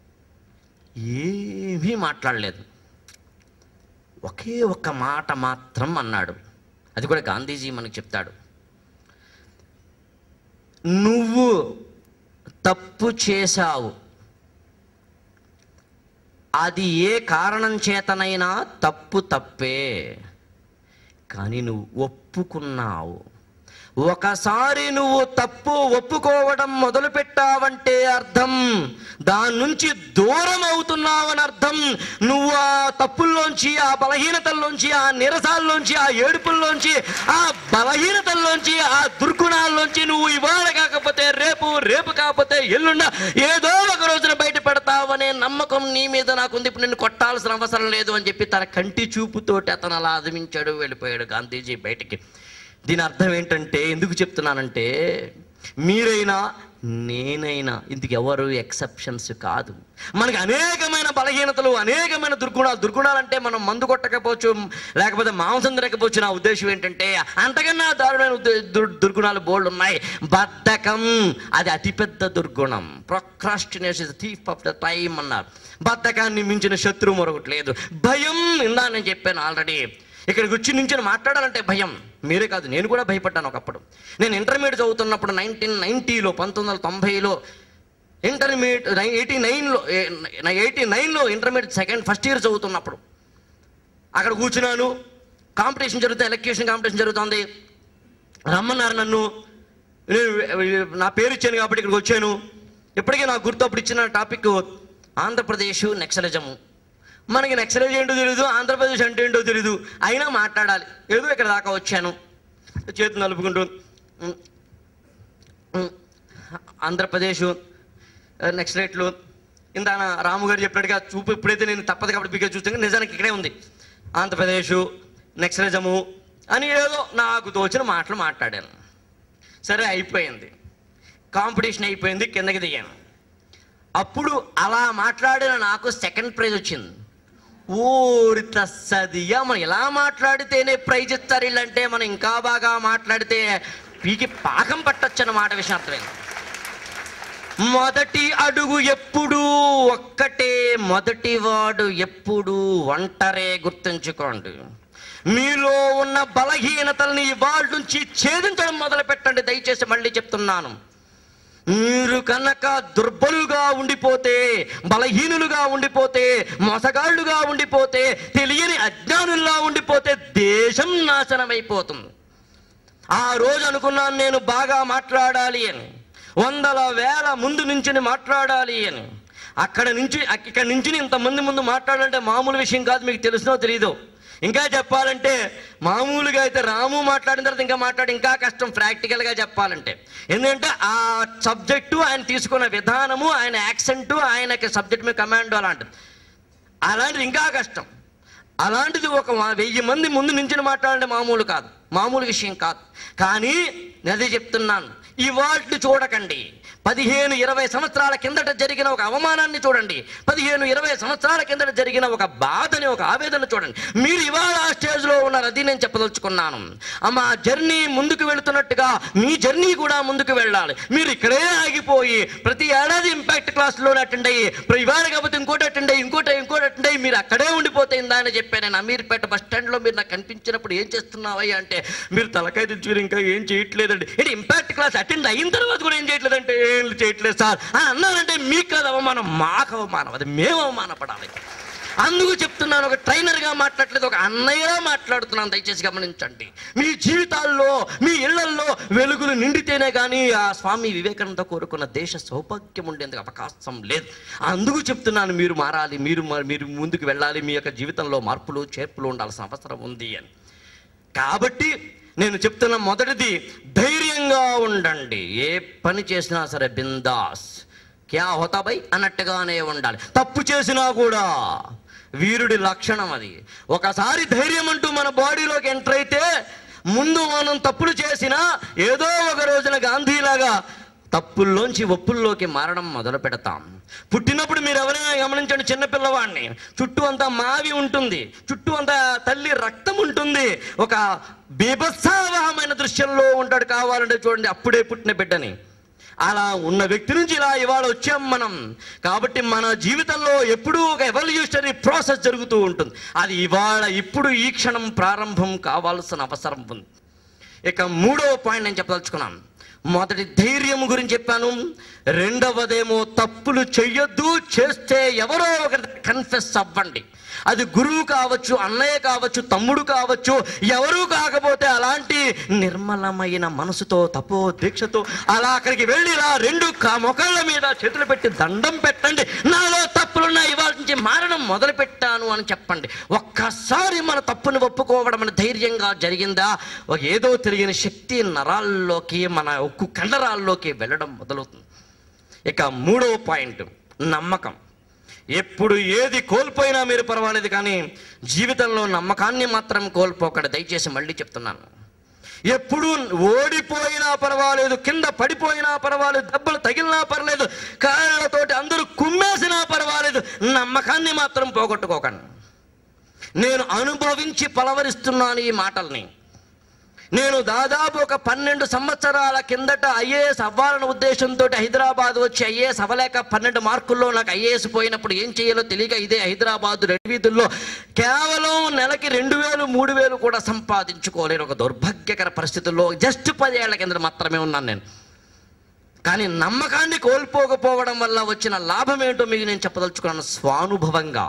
ఏమీ మాట్లాడలేదు ఒకే ఒక్క మాట మాత్రం అన్నాడు అది కూడా గాంధీజీ మనకు చెప్తాడు నువ్వు తప్పు చేశావు అది ఏ కారణం చేతనైనా తప్పు తప్పే కానీ నువ్వు ఒప్పుకున్నావు ఒకసారి నువ్వు తప్పు ఒప్పుకోవడం మొదలు పెట్టావంటే అర్థం దాని నుంచి దూరం అవుతున్నావని అర్థం నువ్వు ఆ తప్పుల్లోంచి ఆ బలహీనతల్లోంచి ఆ నిరసాల్లోంచి ఆ ఏడుపుల్లోంచి ఆ బలహీనతల్లోంచి ఆ దుర్గుణాల్లోంచి నువ్వు ఇవాళ కాకపోతే రేపు రేపు కాకపోతే ఎల్లుండ ఏదో ఒక రోజున బయట పెడతావనే నమ్మకం నీ మీద నాకుంది ఇప్పుడు నిన్ను కొట్టాల్సిన అవసరం లేదు అని చెప్పి తన కంటి చూపుతోటి అతను అలా అదిమించాడు వెళ్ళిపోయాడు గాంధీజీ బయటికి దీని అర్థం ఏంటంటే ఎందుకు చెప్తున్నానంటే మీరైనా నేనైనా ఇందుకు ఎవరు ఎక్సెప్షన్స్ కాదు మనకి అనేకమైన బలహీనతలు అనేకమైన దుర్గుణాలు దుర్గుణాలు అంటే మనం మందు కొట్టకపోవచ్చు లేకపోతే మాంసం తినకపోవచ్చు నా ఉద్దేశం ఏంటంటే అంతకన్నా దారుణమైన ఉద్దే- దుర్- దుర్గుణాలు బోల్డ్ ఉన్నాయి బద్ధకం అది అతిపెద్ద దుర్గుణం procrastination thief of the time అన్నారు బద్ధకాన్ని మించిన శత్రువు మరొకటి లేదు భయం ఇందా నేను చెప్పాను ఆల్రెడీ ఇక్కడికి వచ్చి నుంచి మాట్లాడాలంటే భయం మీరే కాదు నేను కూడా భయపడ్డాను ఒకప్పుడు నేను ఇంటర్మీడియట్ చదువుతున్నప్పుడు నైన్టీన్ నైన్టీలో పంతొమ్మిది వందల తొంభైలో ఇంటర్మీడియట్ ఎయిటీ నైన్లో ఎయిటీ నైన్లో ఇంటర్మీడియట్ సెకండ్ ఫస్ట్ ఇయర్ చదువుతున్నప్పుడు అక్కడ కూర్చున్నాను కాంపిటీషన్ జరుగుతుంది ఎలక్యూషన్ కాంపిటీషన్ జరుగుతుంది రమ్మన్నారు నన్ను నేను నా పేరు ఇచ్చాను కాబట్టి ఇక్కడికి వచ్చాను ఇప్పటికే నాకు గుర్తు అప్పుడు ఇచ్చిన టాపిక్ ఆంధ్రప్రదేశ్ నెక్సలిజము మనకి నెక్సలైజ్ ఏంటో తెలియదు ఆంధ్రప్రదేశ్ అంటే ఏంటో తెలియదు అయినా మాట్లాడాలి ఏదో ఇక్కడ దాకా వచ్చాను చేతులు నలుపుకుంటూ ఉమ్, ఉమ్, ఆంధ్రప్రదేశ్ నెక్సలైట్లు ఇందాన రాము గారు చెప్పినట్టుగా చూపు ఇప్పుడైతే నేను తప్పదు కాబట్టి బిగ్గా చూస్తే నిజానికి ఇక్కడే ఉంది ఆంధ్రప్రదేశ్ నెక్సలిజము అని ఏదో నాకు తోచిన మాటలు మాట్లాడాను సరే అయిపోయింది కాంపిటీషన్ అయిపోయింది కిందకి దిగాను అప్పుడు అలా మాట్లాడిన నాకు సెకండ్ ప్రైజ్ వచ్చింది ఓరి తస్సదియా మనం ఇలా మాట్లాడితేనే ప్రైజ్ ఇస్తారు వీళ్ళంటే మనం ఇంకా బాగా మాట్లాడితే పీకి పాకం పట్టొచ్చు అన్నమాట విషయం అర్థమైంది మొదటి అడుగు ఎప్పుడు ఒక్కటే మొదటి వాడు ఎప్పుడు ఒంటరే గుర్తుంచుకోండి మీలో ఉన్న బలహీనతల్ని ఇవాళ నుంచి ఛేదించడం మొదలు పెట్టండి దయచేసి మళ్ళీ చెప్తున్నాను మీరు కనుక దుర్బలుగా ఉండిపోతే బలహీనులుగా ఉండిపోతే మోసగాళ్ళుగా ఉండిపోతే తెలియని అజ్ఞానుల్లా ఉండిపోతే దేశం నాశనమైపోతుంది ఆ రోజు అనుకున్నాను నేను బాగా మాట్లాడాలి అని వందల వేల ముందు నుంచి మాట్లాడాలి అని అక్కడ నుంచి ఇక్కడ నుంచి ఇంతమంది ముందు మాట్లాడాలంటే మామూలు విషయం కాదు మీకు తెలుసునో తెలీదో ఇంకా చెప్పాలంటే మామూలుగా అయితే రాము మాట్లాడిన తర్వాత ఇంకా మాట్లాడి ఇంకా కష్టం ప్రాక్టికల్గా చెప్పాలంటే ఎందుకంటే ఆ సబ్జెక్టు ఆయన తీసుకున్న విధానము ఆయన యాక్సెంటు ఆయనకి సబ్జెక్ట్ మీద కమాండ్ అలాంటిది అలాంటిది ఇంకా కష్టం అలాంటిది ఒక వా- వెయ్యి మంది ముందు నుంచి మాట్లాడంటే మామూలు కాదు మామూలు విషయం కాదు కానీ నేను అదే చెప్తున్నాను ఇవాళ చూడకండి పదిహేను ఇరవై సంవత్సరాల కిందట జరిగిన ఒక అవమానాన్ని చూడండి పదిహేను ఇరవై సంవత్సరాల కిందట జరిగిన ఒక బాధని ఒక ఆవేదన చూడండి మీరు ఇవాళ ఆ స్టేజ్లో ఉన్నారు అది నేను చెప్పదలుచుకున్నాను ఆ మా జర్నీ ముందుకు వెళుతున్నట్టుగా మీ జర్నీ కూడా ముందుకు వెళ్ళాలి మీరు ఇక్కడే ఆగిపోయి ప్రతి ఏడాది ఇంపాక్ట్ క్లాస్లోనే అటెండ్ అయ్యి ఇప్పుడు ఇవాళ కాకపోతే ఇంకోటి అటెండ్ అయ్యి ఇంకోటి ఇంకోటి అటెండ్ అయ్యి మీరు అక్కడే ఉండిపోతే ఇందా అని చెప్పాను నేను అమీర్పేట బస్ స్టాండ్లో మీరు నాకు కనిపించినప్పుడు ఏం చేస్తున్నావయ్యా అంటే మీరు తలకాయ తెచ్చుకుని ఇంకా ఏం చేయట్లేదండి ఏంటి ఇంపాక్ట్ క్లాస్ అటెండ్ అయిన తర్వాత కూడా ఏం చేయట్లేదంటే ఏం చేయట్లేదు సార్ అని అన్నారంటే మీకు కాదు అవమానం మాకు అవమానం అది మేము అవమానపడాలి అందుకు చెప్తున్నాను ఒక ట్రైనర్గా మాట్లాడలేదు ఒక అన్నయ్యలా మాట్లాడుతున్నాను దయచేసి గమనించండి మీ జీవితాల్లో మీ ఇళ్లల్లో వెలుగులు నిండితేనే కానీ ఆ స్వామి వివేకానంద కోరుకున్న దేశ సౌభాగ్యం ఉండేందుకు అవకాశం లేదు అందుకు చెప్తున్నాను మీరు మారాలి మీరు మా- మీరు ముందుకు వెళ్ళాలి మీ యొక్క జీవితంలో మార్పులు చేర్పులు ఉండాల్సిన అవసరం ఉంది అని కాబట్టి నేను చెప్తున్న మొదటిది ధైర్యంగా ఉండండి ఏ పని చేసినా సరే బిందాస్ క్యా హోతా బై అన్నట్టుగానే ఉండాలి తప్పు చేసినా కూడా వీరుడి లక్షణం అది ఒకసారి ధైర్యం అంటూ మన బాడీలోకి ఎంటర్ అయితే ముందు మనం తప్పులు చేసినా ఏదో ఒక రోజున గాంధీలాగా తప్పుల్లోంచి ఒప్పుల్లోకి మారడం మొదలు పెడతాం పుట్టినప్పుడు మీరు ఎవరైనా గమనించండి చిన్నపిల్లవాడిని చుట్టూ అంతా మావి ఉంటుంది చుట్టూ అంతా తల్లి రక్తం ఉంటుంది ఒక బీభత్సావహమైన దృశ్యంలో ఉంటాడు కావాలంటే చూడండి అప్పుడే పుట్టిన బిడ్డని అలా ఉన్న వ్యక్తి నుంచి ఇలా ఇవాళ వచ్చాం మనం కాబట్టి మన జీవితంలో ఎప్పుడూ ఒక ఎవల్యూషనరీ ప్రాసెస్ జరుగుతూ ఉంటుంది అది ఇవాళ ఇప్పుడు ఈ క్షణం ప్రారంభం కావాల్సిన అవసరం ఉంది ఇక మూడవ పాయింట్ నేను చెప్పదలుచుకున్నాను మొదటి ధైర్యం గురించి చెప్పాను రెండవదేమో తప్పులు చెయ్యొద్దు చేస్తే ఎవరో ఒకరి కన్ఫెస్ అవ్వండి అది గురువు కావచ్చు అన్నయ్య కావచ్చు తమ్ముడు కావచ్చు ఎవరు కాకపోతే అలాంటి నిర్మలమైన మనసుతో తపో దీక్షతో అలా అక్కడికి వెళ్ళి ఇలా రెండు కా- మొక్కళ్ళ మీద చేతులు పెట్టి దండం పెట్టండి నాలో తప్పులున్నాయి ఇవాళ నుంచి మారడం మొదలు పెట్టాను అని చెప్పండి ఒక్కసారి మన తప్పుని ఒప్పుకోవడం అని ధైర్యంగా జరిగిందా ఒక ఏదో తెలియని శక్తి నరాల్లోకి మన ఉక్కు కండరాల్లోకి వెళ్ళడం మొదలవుతుంది ఇక మూడవ పాయింట్ నమ్మకం ఎప్పుడు ఏది కోల్పోయినా మీరు పర్వాలేదు కానీ జీవితంలో నమ్మకాన్ని మాత్రం కోల్పోకండి దయచేసి మళ్ళీ చెప్తున్నాను ఎప్పుడు ఓడిపోయినా పర్వాలేదు కింద పడిపోయినా పర్వాలేదు దెబ్బలు తగిలినా పర్లేదు కాళ్ళతోటి అందరూ కుమ్మేసినా పర్వాలేదు నమ్మకాన్ని మాత్రం పోగొట్టుకోకండి నేను అనుభవించి పలవరిస్తున్నాను ఈ మాటల్ని నేను దాదాపు ఒక పన్నెండు సంవత్సరాల కిందట ఐఏఎస్ అవ్వాలన్న ఉద్దేశంతో హైదరాబాద్ వచ్చి ఐఏఎస్ అవ్వలేక పన్నెండు మార్కుల్లో నాకు ఐఏఎస్ పోయినప్పుడు ఏం చేయాలో తెలియక ఇదే హైదరాబాద్ రెడ్ వీధుల్లో కేవలం నెలకి రెండు వేలు మూడు వేలు కూడా సంపాదించుకోలేని ఒక దౌర్భాగ్యకర పరిస్థితుల్లో జస్ట్ పదేళ్ల కింద మాత్రమే ఉన్నాను నేను కానీ నమ్మకాన్ని కోల్పోకపోవడం వల్ల వచ్చిన లాభం ఏంటో మీకు నేను చెప్పదలుచుకున్నాను స్వానుభవంగా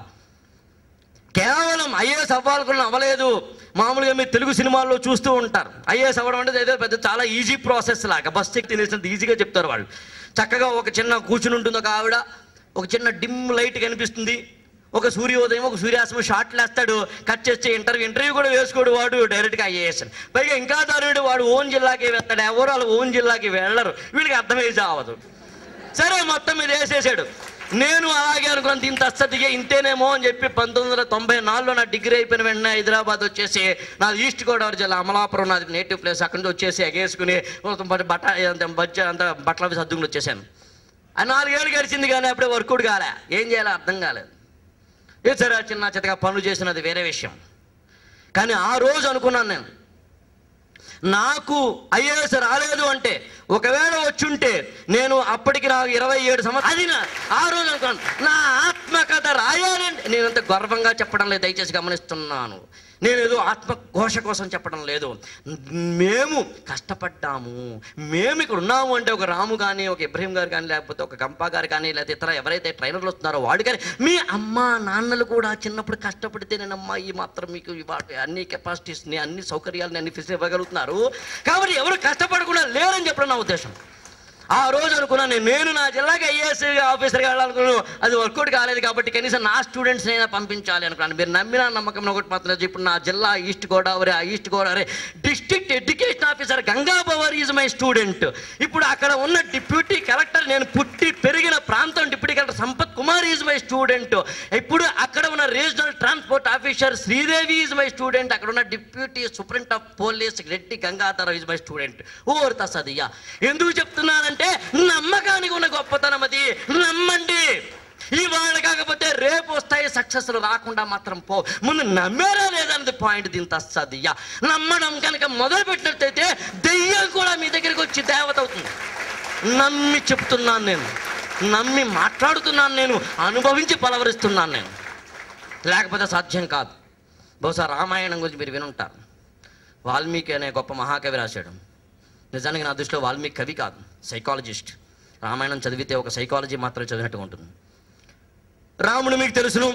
కేవలం ఐఏఎస్ అవ్వాలనుకున్న అవ్వలేదు మామూలుగా మీరు తెలుగు సినిమాల్లో చూస్తూ ఉంటారు ఐఏఎస్ అవ్వడం అంటే ఏదో పెద్ద చాలా ఈజీ ప్రాసెస్ లాగా బస్ ఎక్కి తినేసినంత ఈజీగా చెప్తారు వాళ్ళు చక్కగా ఒక చిన్న కూర్చుని ఉంటుంది ఒక ఆవిడ ఒక చిన్న డిమ్ లైట్ కనిపిస్తుంది ఒక సూర్యోదయం ఒక సూర్యాస్తమం షార్ట్లు వేస్తాడు కట్ చేస్తే ఇంటర్వ్యూ ఇంటర్వ్యూ కూడా వేసుకోడు వాడు డైరెక్ట్గా ఐఏఎస్ పైగా ఇంకా దారుడు వాడు ఓన్ జిల్లాకి వెళ్తాడు ఎవరు వాళ్ళు ఓన్ జిల్లాకి వెళ్ళరు వీళ్ళకి అర్థమయ్యే చావదు సరే మొత్తం మీద వేసేసాడు నేను అలాగే అనుకున్నాను దీని తస్తదిగే ఇంతేనేమో అని చెప్పి పంతొమ్మిది వందల తొంభై నాలుగులో నా డిగ్రీ అయిపోయిన వెంటనే హైదరాబాద్ వచ్చేసి నాది ఈస్ట్ గోదావరి జిల్లా అమలాపురం నాది నేటివ్ ప్లేస్ అక్కడి నుంచి వచ్చేసి ఎగేసుకుని మొత్తం బట్ట బట్ట అంత బజ్జ అంత బట్టల అవి సర్దుకుని వచ్చేసాను ఆ నాలుగేళ్ళు గడిచింది కానీ అప్పుడే వర్కౌట్ కాలే ఏం చేయాలో అర్థం కాలేదు ఏ సరే ఆ చిన్న చిన్నగా పనులు చేసినది వేరే విషయం కానీ ఆ రోజు అనుకున్నాను నేను నాకు ఐఏఎస్ రాలేదు అంటే ఒకవేళ వచ్చుంటే నేను అప్పటికి నాకు ఇరవై ఏడు సంవత్సరం అది నా ఆ రోజు అనుకున్నాను నా ఆత్మకథ రాయాలంటే నేను అంత గర్వంగా చెప్పడం లేదు దయచేసి గమనిస్తున్నాను నేను ఏదో ఆత్మఘోష కోసం చెప్పడం లేదు మేము కష్టపడ్డాము మేము ఇక్కడ ఉన్నాము అంటే ఒక రాము కానీ ఒక ఇబ్రహీం గారు కానీ లేకపోతే ఒక గంపా గారు కానీ లేకపోతే ఇతర ఎవరైతే ట్రైనర్లు వస్తున్నారో వాడు కానీ మీ అమ్మ నాన్నలు కూడా చిన్నప్పుడు కష్టపడితే నేను అమ్మ ఈ మాత్రం మీకు ఇవాటి అన్ని కెపాసిటీస్ని అన్ని సౌకర్యాలని అన్ని ఫిస్ ఇవ్వగలుగుతున్నారు కాబట్టి ఎవరు కష్టపడకుండా లేరని చెప్పడం నా ఉద్దేశం ఆ రోజు అనుకున్నాను నేను- నేను నా జిల్లాకి ఐఏఎస్ ఆఫీసర్గా వెళ్ళాలనుకున్నాను అది వర్కౌట్ కాలేదు కాబట్టి కనీసం నా స్టూడెంట్స్ అయినా పంపించాలి అనుకున్నాను మీరు నమ్మిన నమ్మకం ఒకటి మాత్రం లేదు. ఇప్పుడు నా జిల్లా ఈస్ట్ గోదావరి ఆ east Godavari district education officer Ganga Pawar is my student ఇప్పుడు అక్కడ ఉన్న డిప్యూటీ కలెక్టర్ నేను పుట్టి పెరిగిన ప్రాంతం deputy collector Sampath Kumar is my student ఇప్పుడు అక్కడ ఉన్న regional transport officer Sridevi is my student అక్కడ ఉన్న deputy superintendent of police Reddy Gangadhara is my student or తసదియా ఎందుకు చెప్తున్నానంటే నమ్మకానికి ఉన్న గొప్పతనం అది నమ్మండి ఇవాళ కాకపోతే రేపు వస్తాయి సక్సెస్లు రాకుండా మాత్రం పో ముందు నమ్మారా లేదన్నది పాయింట్ దీని తస్సదియా నమ్మడం కనుక మొదలు పెట్టినట్టయితే దెయ్యం కూడా మీ దగ్గరికి వచ్చి దేవత అవుతుంది నమ్మి చెప్తున్నాను నేను నమ్మి మాట్లాడుతున్నాను నేను అనుభవించి పలవరిస్తున్నాను నేను లేకపోతే సాధ్యం కాదు బహుశా రామాయణం గురించి మీరు వినుంటారు వాల్మీకి అనే గొప్ప మహాకవి రాశాడు నిజానికి నా దృష్టిలో వాల్మీకి కవి కాదు సైకాలజిస్ట్ రామాయణం చదివితే ఒక సైకాలజీ మాత్రమే చదివినట్టు ఉంటుంది రాముడు మీకు తెలుసును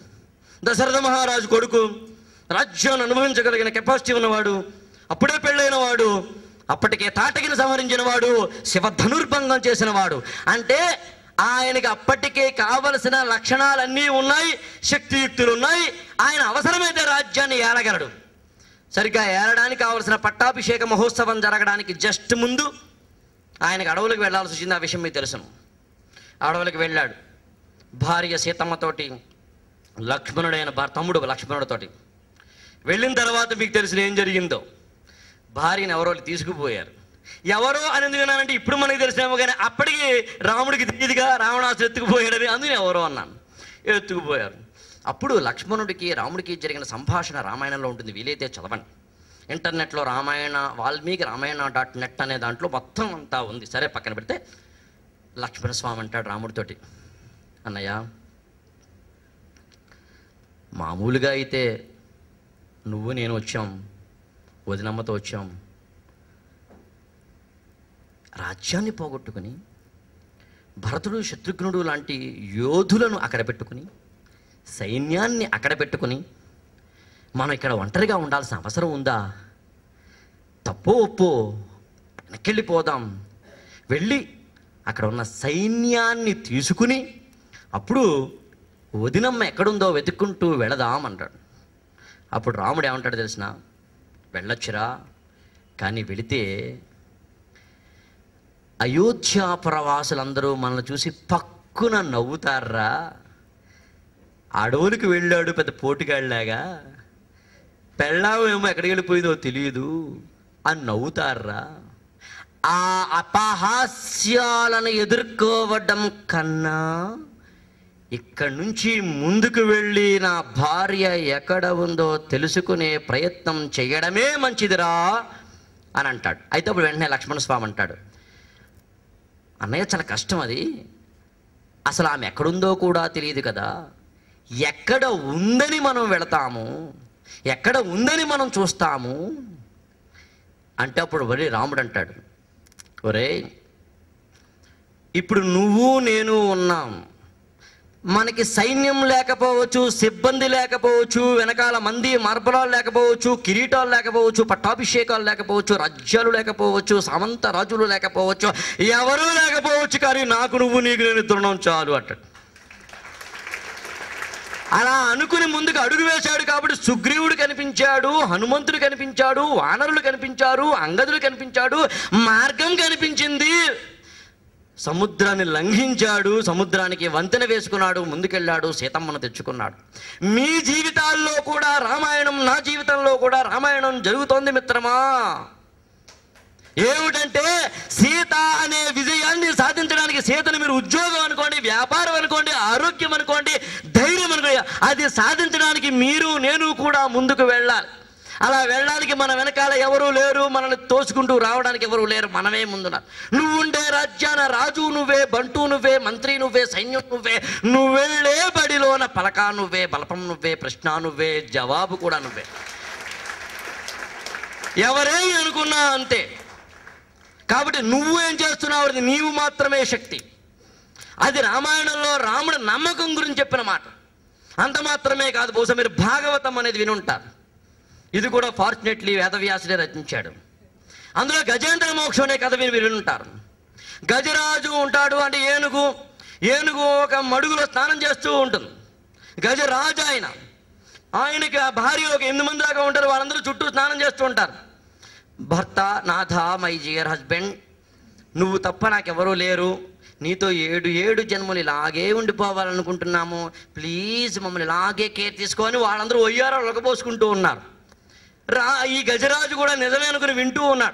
దశరథ మహారాజు కొడుకు రాజ్యాన్ని అనుభవించగలిగిన కెపాసిటీ ఉన్నవాడు అప్పుడే పెళ్ళైన వాడు అప్పటికే తాటకిని సంహరించిన వాడు శివ ధనుర్భంగం చేసిన వాడు అంటే ఆయనకి అప్పటికే కావలసిన లక్షణాలన్నీ ఉన్నాయి శక్తియుక్తులు ఉన్నాయి ఆయన అవసరమైతే రాజ్యాన్ని ఏలగలడు సరిగ్గా ఏలడానికి కావలసిన పట్టాభిషేక మహోత్సవం జరగడానికి జస్ట్ ముందు ఆయనకు అడవులకు వెళ్ళాల్సి వచ్చింది ఆ విషయం మీకు తెలుసును అడవులకు వెళ్ళాడు భార్య సీతమ్మతోటి లక్ష్మణుడైన భా తమ్ముడు లక్ష్మణుడితోటి వెళ్ళిన తర్వాత మీకు తెలిసిన ఏం జరిగిందో భార్యను ఎవరో తీసుకుపోయారు ఎవరో అని ఎందుకు అన్నానంటే ఇప్పుడు మనకి తెలిసినేమో కానీ అప్పటికి రాముడికి తెలియదుగా రావణాసుడు ఎత్తుకుపోయాడని అందుకని ఎవరో అన్నాను ఎత్తుకుపోయారు అప్పుడు లక్ష్మణుడికి రాముడికి జరిగిన సంభాషణ రామాయణంలో ఉంటుంది వీలైతే చదవండి ఇంటర్నెట్లో రామాయణ వాల్మీకి రామాయణ డాట్ నెట్ అనే దాంట్లో మొత్తం అంతా ఉంది సరే పక్కన పెడితే లక్ష్మణ స్వామి అంటాడు రాముడితోటి అన్నయ్య మామూలుగా అయితే నువ్వు నేను వచ్చాం వదినమ్మతో వచ్చాం రాజ్యాన్ని పోగొట్టుకుని భరతుడు శత్రుఘ్నుడు లాంటి యోధులను అక్కడ పెట్టుకుని సైన్యాన్ని అక్కడ పెట్టుకుని మనం ఇక్కడ ఒంటరిగా ఉండాల్సిన అవసరం ఉందా తప్పో ఒప్పో వెనక్కెళ్ళిపోదాం వెళ్ళి అక్కడ ఉన్న సైన్యాన్ని తీసుకుని అప్పుడు వదినమ్మ ఎక్కడుందో వెతుక్కుంటూ వెళదాం అంటాడు అప్పుడు రాముడు ఏమంటాడు తెలిసిన వెళ్ళొచ్చురా కానీ వెళితే అయోధ్యాపురవాసులందరూ మనల్ని చూసి పక్కున నవ్వుతారా అడవులకు వెళ్ళాడు పెద్ద పోటుగాళ్ళలాగా పెళ్ళాం ఏమో ఎక్కడికి వెళ్ళిపోయిందో తెలియదు అని నవ్వుతారా ఆ అపహాస్యాలను ఎదుర్కోవడం కన్నా ఇక్కడి నుంచి ముందుకు వెళ్ళి నా భార్య ఎక్కడ ఉందో తెలుసుకునే ప్రయత్నం చేయడమే మంచిదిరా అని అంటాడు అయితే అప్పుడు వెంటనే లక్ష్మణ స్వామి అంటాడు అన్నయ్య చాలా కష్టం అది అసలు ఆమె ఎక్కడుందో కూడా తెలియదు కదా ఎక్కడ ఉందని మనం వెళతాము ఎక్కడ ఉందని మనం చూస్తాము అంటే అప్పుడు వరి రాముడు అంటాడు ఒరే ఇప్పుడు నువ్వు నేను ఉన్నాం మనకి సైన్యం లేకపోవచ్చు సిబ్బంది లేకపోవచ్చు వెనకాల మంది మార్బలాలు లేకపోవచ్చు కిరీటాలు లేకపోవచ్చు పట్టాభిషేకాలు లేకపోవచ్చు రాజ్యాలు లేకపోవచ్చు సామంత రాజులు లేకపోవచ్చు ఎవరూ లేకపోవచ్చు కానీ నాకు నువ్వు నీకు నేను తృణం చాలు అంటాడు అలా అనుకుని ముందుకు అడుగు వేశాడు కాబట్టి సుగ్రీవుడు కనిపించాడు హనుమంతుడు కనిపించాడు వానరులు కనిపించారు అంగదులు కనిపించాడు మార్గం కనిపించింది సముద్రాన్ని లంఘించాడు సముద్రానికి వంతెన వేసుకున్నాడు ముందుకెళ్ళాడు సీతమ్మను తెచ్చుకున్నాడు మీ జీవితాల్లో కూడా రామాయణం నా జీవితంలో కూడా రామాయణం జరుగుతోంది మిత్రమా ఏమిటంటే సీత అనే విజయాన్ని సాధించడానికి సీతను మీరు ఉద్యోగం అనుకోండి వ్యాపారం అనుకోండి ఆరోగ్యం అనుకోండి ధైర్యం అనుకోండి అది సాధించడానికి మీరు నేను కూడా ముందుకు వెళ్ళాలి అలా వెళ్ళడానికి మన వెనకాల ఎవరూ లేరు మనల్ని తోసుకుంటూ రావడానికి ఎవరూ లేరు మనమే ముందున నువ్వుండే రాజ్యాన రాజు నువ్వే బంటు నువ్వే మంత్రి నువ్వే సైన్యం నువ్వే నువ్వెళ్ళే బడిలోన పలకా నువ్వే బలపం నువ్వే ప్రశ్న నువ్వే జవాబు కూడా నువ్వే ఎవరే అనుకున్నా అంతే కాబట్టి నువ్వు ఏం చేస్తున్నావు అది నీవు మాత్రమే శక్తి అది రామాయణంలో రాముడు నమ్మకం గురించి చెప్పిన మాట అంత మాత్రమే కాదు బహుశా మీరు భాగవతం అనేది వినుంటారు ఇది కూడా ఫార్చునేట్లీ వేదవ్యాసుడే రచించాడు అందులో గజేంద్ర మోక్షం అనే కథ మీరు వినుంటారు గజరాజు ఉంటాడు అంటే ఏనుగు ఏనుగు ఒక మడుగులో స్నానం చేస్తూ ఉంటుంది గజరాజు ఆయన ఆయనకి ఆ భార్య ఒక ఎనిమిది మంది దాకా ఉంటారు వాళ్ళందరూ చుట్టూ స్నానం చేస్తూ ఉంటారు భర్త నాథ మై జియర్ హస్బెండ్ నువ్వు తప్ప నాకెవరూ లేరు నీతో ఏడు ఏడు జన్మలు ఇలాగే ఉండిపోవాలనుకుంటున్నాము ప్లీజ్ మమ్మల్ని ఇలాగే కేర్ తీసుకొని వాళ్ళందరూ ఒయ్యారో లొకపోసుకుంటూ ఉన్నారు రా ఈ గజరాజు కూడా నిజమే అనుకుని వింటూ ఉన్నాడు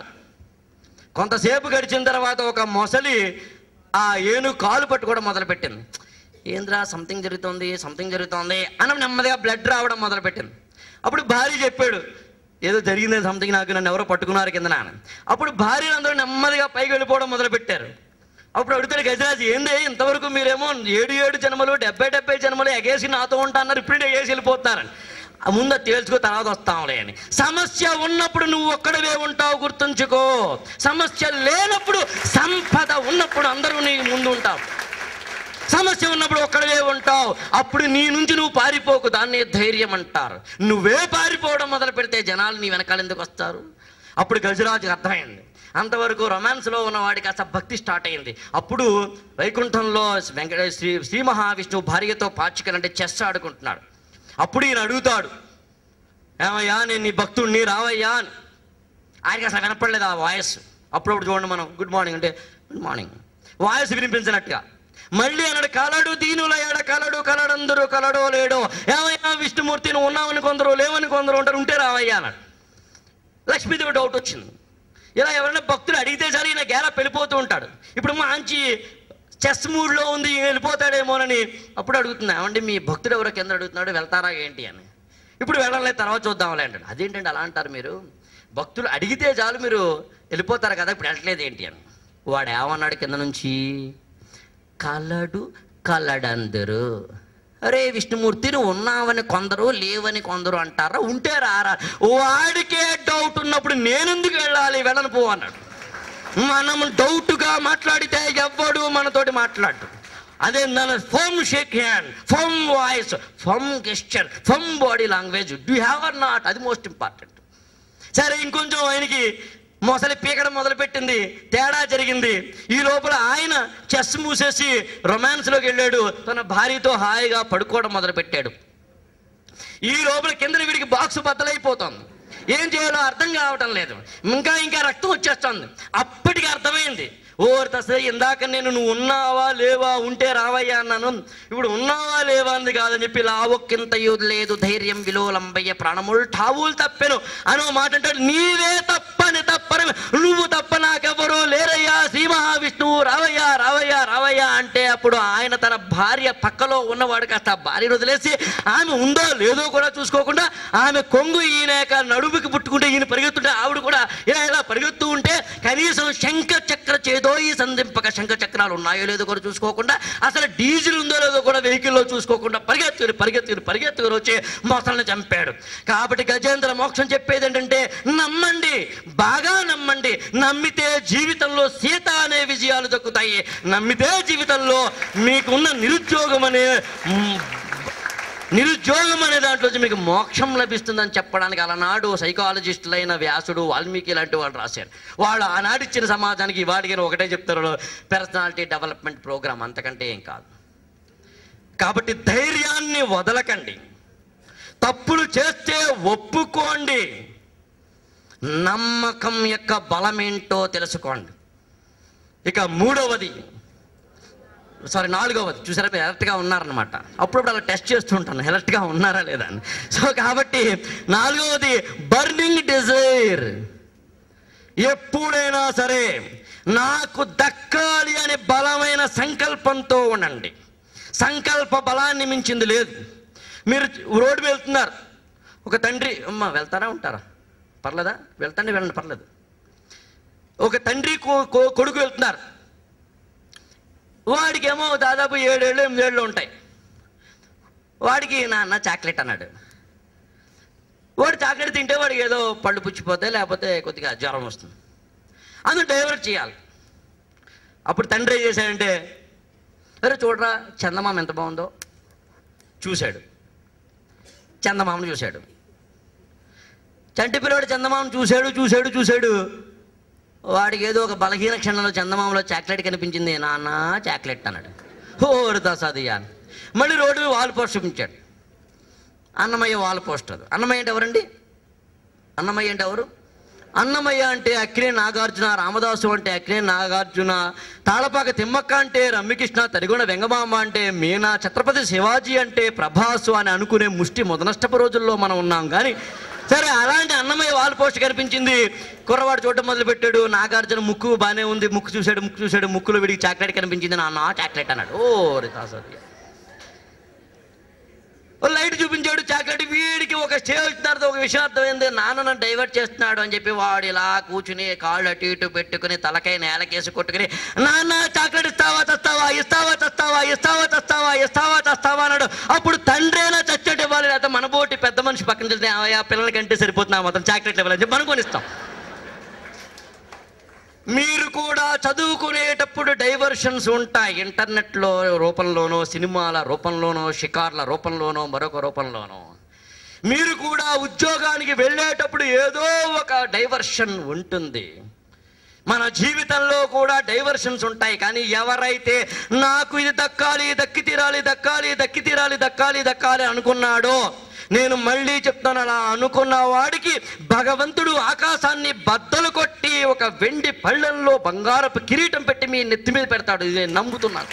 కొంతసేపు గడిచిన తర్వాత ఒక మొసలి ఆ ఏను కాలు పట్టుకోవడం మొదలుపెట్టింది ఏంద్రా సంథింగ్ జరుగుతోంది సంథింగ్ జరుగుతోంది అని నెమ్మదిగా బ్లడ్ రావడం మొదలుపెట్టింది అప్పుడు భార్య చెప్పాడు ఏదో జరిగింది సంథింగ్ నాకు నన్ను ఎవరో పట్టుకున్నారు కింద నాన్న అప్పుడు భార్యలు అందరూ నెమ్మదిగా పైకి వెళ్ళిపోవడం మొదలుపెట్టారు అప్పుడు అడుగుతాడు గజరాజు ఏంది ఇంతవరకు మీరేమో ఏడు ఏడు జన్మలు డెబ్బై డెబ్బై జన్మలు ఎగేసి నాతో ఉంటా అన్నారు ఇప్పుడు ఎగేసి వెళ్ళిపోతున్నారని ఆ ముందు అది తేల్చుకో తర్వాత వస్తాంలే అని సమస్య ఉన్నప్పుడు నువ్వు ఒక్కడవే ఉంటావు గుర్తుంచుకో సమస్య లేనప్పుడు సంపద ఉన్నప్పుడు అందరూ నీ ముందు ఉంటావు సమస్య ఉన్నప్పుడు ఒక్కడవే ఉంటావు అప్పుడు నీ నుంచి నువ్వు పారిపోకు దాన్ని ధైర్యం అంటారు నువ్వే పారిపోవడం మొదలు పెడితే జనాలు నీ వెనకాల ఎందుకు వస్తారు అప్పుడు గజరాజుకి అర్థమైంది అంతవరకు రొమాన్స్లో ఉన్నవాడికి కాస్త భక్తి స్టార్ట్ అయింది అప్పుడు వైకుంఠంలో వెంకట శ్రీ శ్రీ మహావిష్ణువు భార్యతో పాచికలంటే చెస్ ఆడుకుంటున్నాడు అప్పుడు ఈయన అడుగుతాడు ఏమయ్యా నేను నీ భక్తుడిని రావయ్యా అని ఆయనకి అసలు వినపడలేదు ఆ వాయిస్ అప్పుడప్పుడు చూడండి మనం గుడ్ మార్నింగ్ అంటే గుడ్ మార్నింగ్ వాయిస్ వినిపించినట్టుగా మళ్ళీ అన్నాడు కలడు దీనుల ఎడ కలడు కలడందరూ కలడో లేడో ఏమయ్యా విష్ణుమూర్తి నువ్వు ఉన్నావని కొందరు లేవని కొందరు ఉంటారు ఉంటే రావయ్యా అన్నాడు లక్ష్మీదేవి డౌట్ వచ్చింది ఇలా ఎవరైనా భక్తులు అడిగితే సరే ఈయన గేలా వెళ్ళిపోతూ ఉంటాడు ఇప్పుడు మంచి చెస్ మూడ్లో ఉంది ఈయన వెళ్ళిపోతాడేమోనని అప్పుడు అడుగుతున్నా ఏమండి మీ భక్తుడు ఎవరో కింద అడుగుతున్నాడు వెళ్తారా ఏంటి అని ఇప్పుడు వెళ్ళలేదు తర్వాత చూద్దాంలే అంటాడు అదేంటండి అలా అంటారు మీరు భక్తులు అడిగితే చాలు మీరు వెళ్ళిపోతారు కదా ఇప్పుడు వెళ్ళట్లేదు ఏంటి అని వాడు ఏమన్నాడు కింద నుంచి కలడు కలడందరు అరే విష్ణుమూర్తి నువ్వు ఉన్నావని కొందరు లేవని కొందరు అంటారా ఉంటే రారా వాడికే డౌట్ ఉన్నప్పుడు నేనెందుకు వెళ్ళాలి వెళ్ళను పో అన్నాడు మనం డౌట్గా మాట్లాడితే ఎవ్వడు మనతోటి మాట్లాడు అదే నన్ను from shake hand from voice from gesture from body language do have or not అది మోస్ట్ ఇంపార్టెంట్ సరే ఇంకొంచెం ఆయనకి మొసలి పీకడం మొదలుపెట్టింది తేడా జరిగింది ఈ లోపల ఆయన చెస్ మూసేసి రొమాన్స్లోకి వెళ్ళాడు తన భార్యతో హాయిగా పడుకోవడం మొదలుపెట్టాడు ఈ లోపల కింద వీడికి బాక్స్ బద్దలైపోతుంది ఏం చేయాలో అర్థం కావటం లేదు ఇంకా ఇంకా రక్తం వచ్చేస్తుంది అప్పటికి అర్థమైంది ఓ తసే ఇందాక నేను నువ్వు ఉన్నావా లేవా ఉంటే రావయ్యా అన్నాను ఇప్పుడు ఉన్నావా లేవా అంది కాదని చెప్పి లావొక్కింత లేదు ధైర్యం విలోలంబయ్య ప్రాణములు ఠావులు తప్పెను అనో మాట అంటాడు నీవే తప్పని తప్పని నువ్వు తప్ప నాకెవరూ లేరయ్యా శ్రీ మహావిష్ణువు రావయ్యా రావయ్యా రావయ్యా అంటే అప్పుడు ఆయన తన భార్య పక్కలో ఉన్నవాడు కాస్త ఆ భార్యను వదిలేసి ఆమె ఉందో లేదో కూడా చూసుకోకుండా ఆమె కొంగు ఈయన యొక్క నడుముకి పుట్టుకుంటే ఈయన పరిగెత్తుంటే ఆవిడ కూడా ఇలా ఇలా పరిగెత్తూ ఉంటే కనీసం శంఖ చక్ర చేదో ఈ సంధింపక శంఖ చక్రాలు ఉన్నాయో లేదో కూడా చూసుకోకుండా అసలు డీజిల్ ఉందో లేదో కూడా వెహికల్లో చూసుకోకుండా పరిగెత్తుకుని పరిగెత్తుకుని పరిగెత్తుకుని వచ్చి మొసలను చంపాడు కాబట్టి గజేంద్ర మోక్షం చెప్పేది ఏంటంటే నమ్మండి బాగా నమ్మండి నమ్మితే జీవితంలో సీత అనే విజయాలు దక్కుతాయి నమ్మితే జీవితంలో మీకున్న నిరుద్యోగం అనే మ్, నిరుద్యోగం అనే దాంట్లో నుంచి మీకు మోక్షం లభిస్తుందని చెప్పడానికి అలనాడు సైకాలజిస్టులైన వ్యాసుడు వాల్మీకి లాంటి వాళ్ళు రాశారు వాళ్ళు ఆనాడు ఇచ్చిన సమాజానికి వాడికి ఒకటే చెప్తారు పర్సనాలిటీ డెవలప్మెంట్ ప్రోగ్రామ్ అంతకంటే ఏం కాదు కాబట్టి ధైర్యాన్ని వదలకండి తప్పులు చేస్తే ఒప్పుకోండి నమ్మకం యొక్క బలమేంటో తెలుసుకోండి ఇక మూడవది సారీ నాలుగవది చూసారా మీరు ఎలర్ట్గా ఉన్నారనమాట అప్పుడప్పుడు అలా టెస్ట్ చేస్తూ ఉంటాను ఎలర్ట్గా ఉన్నారా లేదా అని సో కాబట్టి నాలుగవది బర్నింగ్ డిజైర్ ఎప్పుడైనా సరే నాకు దక్కాలి అనే బలమైన సంకల్పంతో ఉండండి సంకల్ప బలాన్ని మించింది లేదు మీరు రోడ్డు వెళ్తున్నారు ఒక తండ్రి అమ్మ వెళ్తారా ఉంటారా పర్లేదా వెళ్తాండి వెళ్ళండి పర్లేదు ఒక తండ్రి కొ- కొ- కొడుకు వెళ్తున్నారు వాడికేమో దాదాపు ఏడేళ్ళు ఎనిమిదేళ్ళు ఉంటాయి వాడికి నాన్న చాక్లెట్ అన్నాడు వాడు చాక్లెట్ తింటే వాడికి ఏదో పళ్ళు పుచ్చిపోతే లేకపోతే కొద్దిగా జ్వరం వస్తుంది అందుకు డైవర్ట్ చేయాలి అప్పుడు తండ్రి ఏం చేశాడంటే అరే చూడరా చందమామ ఎంత బాగుందో చూశాడు చందమామను చూశాడు చంటి పిల్లవాడు చందమామను చూశాడు చూశాడు చూశాడు వాడికి ఏదో ఒక బలహీన క్షణంలో చందమామలో చాక్లెట్ కనిపించింది నాన్న చాక్లెట్ అన్నాడు ఓరు దసాదియా మళ్ళీ రోడ్డు మీద వాల్ పోస్ట్ చూపించాడు అన్నమయ్య వాల్ పోస్టర్ అన్నమయ్య అంటే ఎవరండి అన్నమయ్య అంటే ఎవరు అన్నమయ్య అంటే అక్కినే నాగార్జున రామదాసు అంటే అక్కినే నాగార్జున తాళపాక తిమ్మక్క అంటే రమ్మికృష్ణ తరిగొండ వెంగమామ అంటే మీనా ఛత్రపతి శివాజీ అంటే ప్రభాసు అని అనుకునే ముష్టి మొదనష్టపు రోజుల్లో మనం ఉన్నాం కానీ సరే అలాంటి అన్నమయ్య వాల్ పోస్ట్ కనిపించింది కుర్రవాడు చూడడం మొదలు పెట్టాడు నాగార్జున ముక్కు బాగానే ఉంది ముక్కు చూశాడు ముక్కు చూశాడు ముక్కులో వీడికి చాక్లెట్ కనిపించింది నా చాక్లెట్ అన్నాడు ఓ రే తాసది ఓ లైట్ చూపించాడు చాక్లెట్ వీడికి ఒక స్టేజ్ తర్వాత ఒక విషయం అర్థమైంది నాన్న నన్ను డైవర్ట్ చేస్తున్నాడు అని చెప్పి వాడు ఇలా కూర్చుని కాళ్ళు అటు ఇటు పెట్టుకుని తలకాయ నేలకేసి కొట్టుకుని నాన్న చాక్లెట్ ఇస్తావా చస్తావా ఇస్తావా చస్తావా ఇస్తావా చస్తావా ఇస్తావా చస్తావా అన్నాడు అప్పుడు తండ్రైనా చచ్చేటి ఇవ్వాలి లేకపోతే మనబోటి పెద్ద మనిషి పక్కన చెల్తే ఆ పిల్లలకంటే సరిపోతున్నా మొత్తం చాక్లెట్లు ఇవ్వాలని చెప్పి మనం కొనిస్తాం మీరు కూడా చదువుకునేటప్పుడు డైవర్షన్స్ ఉంటాయి ఇంటర్నెట్లో రూపంలోనో సినిమాల రూపంలోనో షికార్ల రూపంలోనో మరొక రూపంలోనో మీరు కూడా ఉద్యోగానికి వెళ్ళేటప్పుడు ఏదో ఒక డైవర్షన్ ఉంటుంది మన జీవితంలో కూడా డైవర్షన్స్ ఉంటాయి కానీ ఎవరైతే నాకు ఇది దక్కాలి దక్కి తీరాలి దక్కాలి దక్కి తీరాలి దక్కాలి దక్కాలి అనుకున్నాడో నేను మళ్ళీ చెప్తాను అలా అనుకున్న వాడికి భగవంతుడు ఆకాశాన్ని బద్దలు కొట్టి ఒక వెండి పళ్ళెంలో బంగారపు కిరీటం పెట్టి మీ నెత్తి మీద పెడతాడు ఇది నేను నమ్ముతున్నాను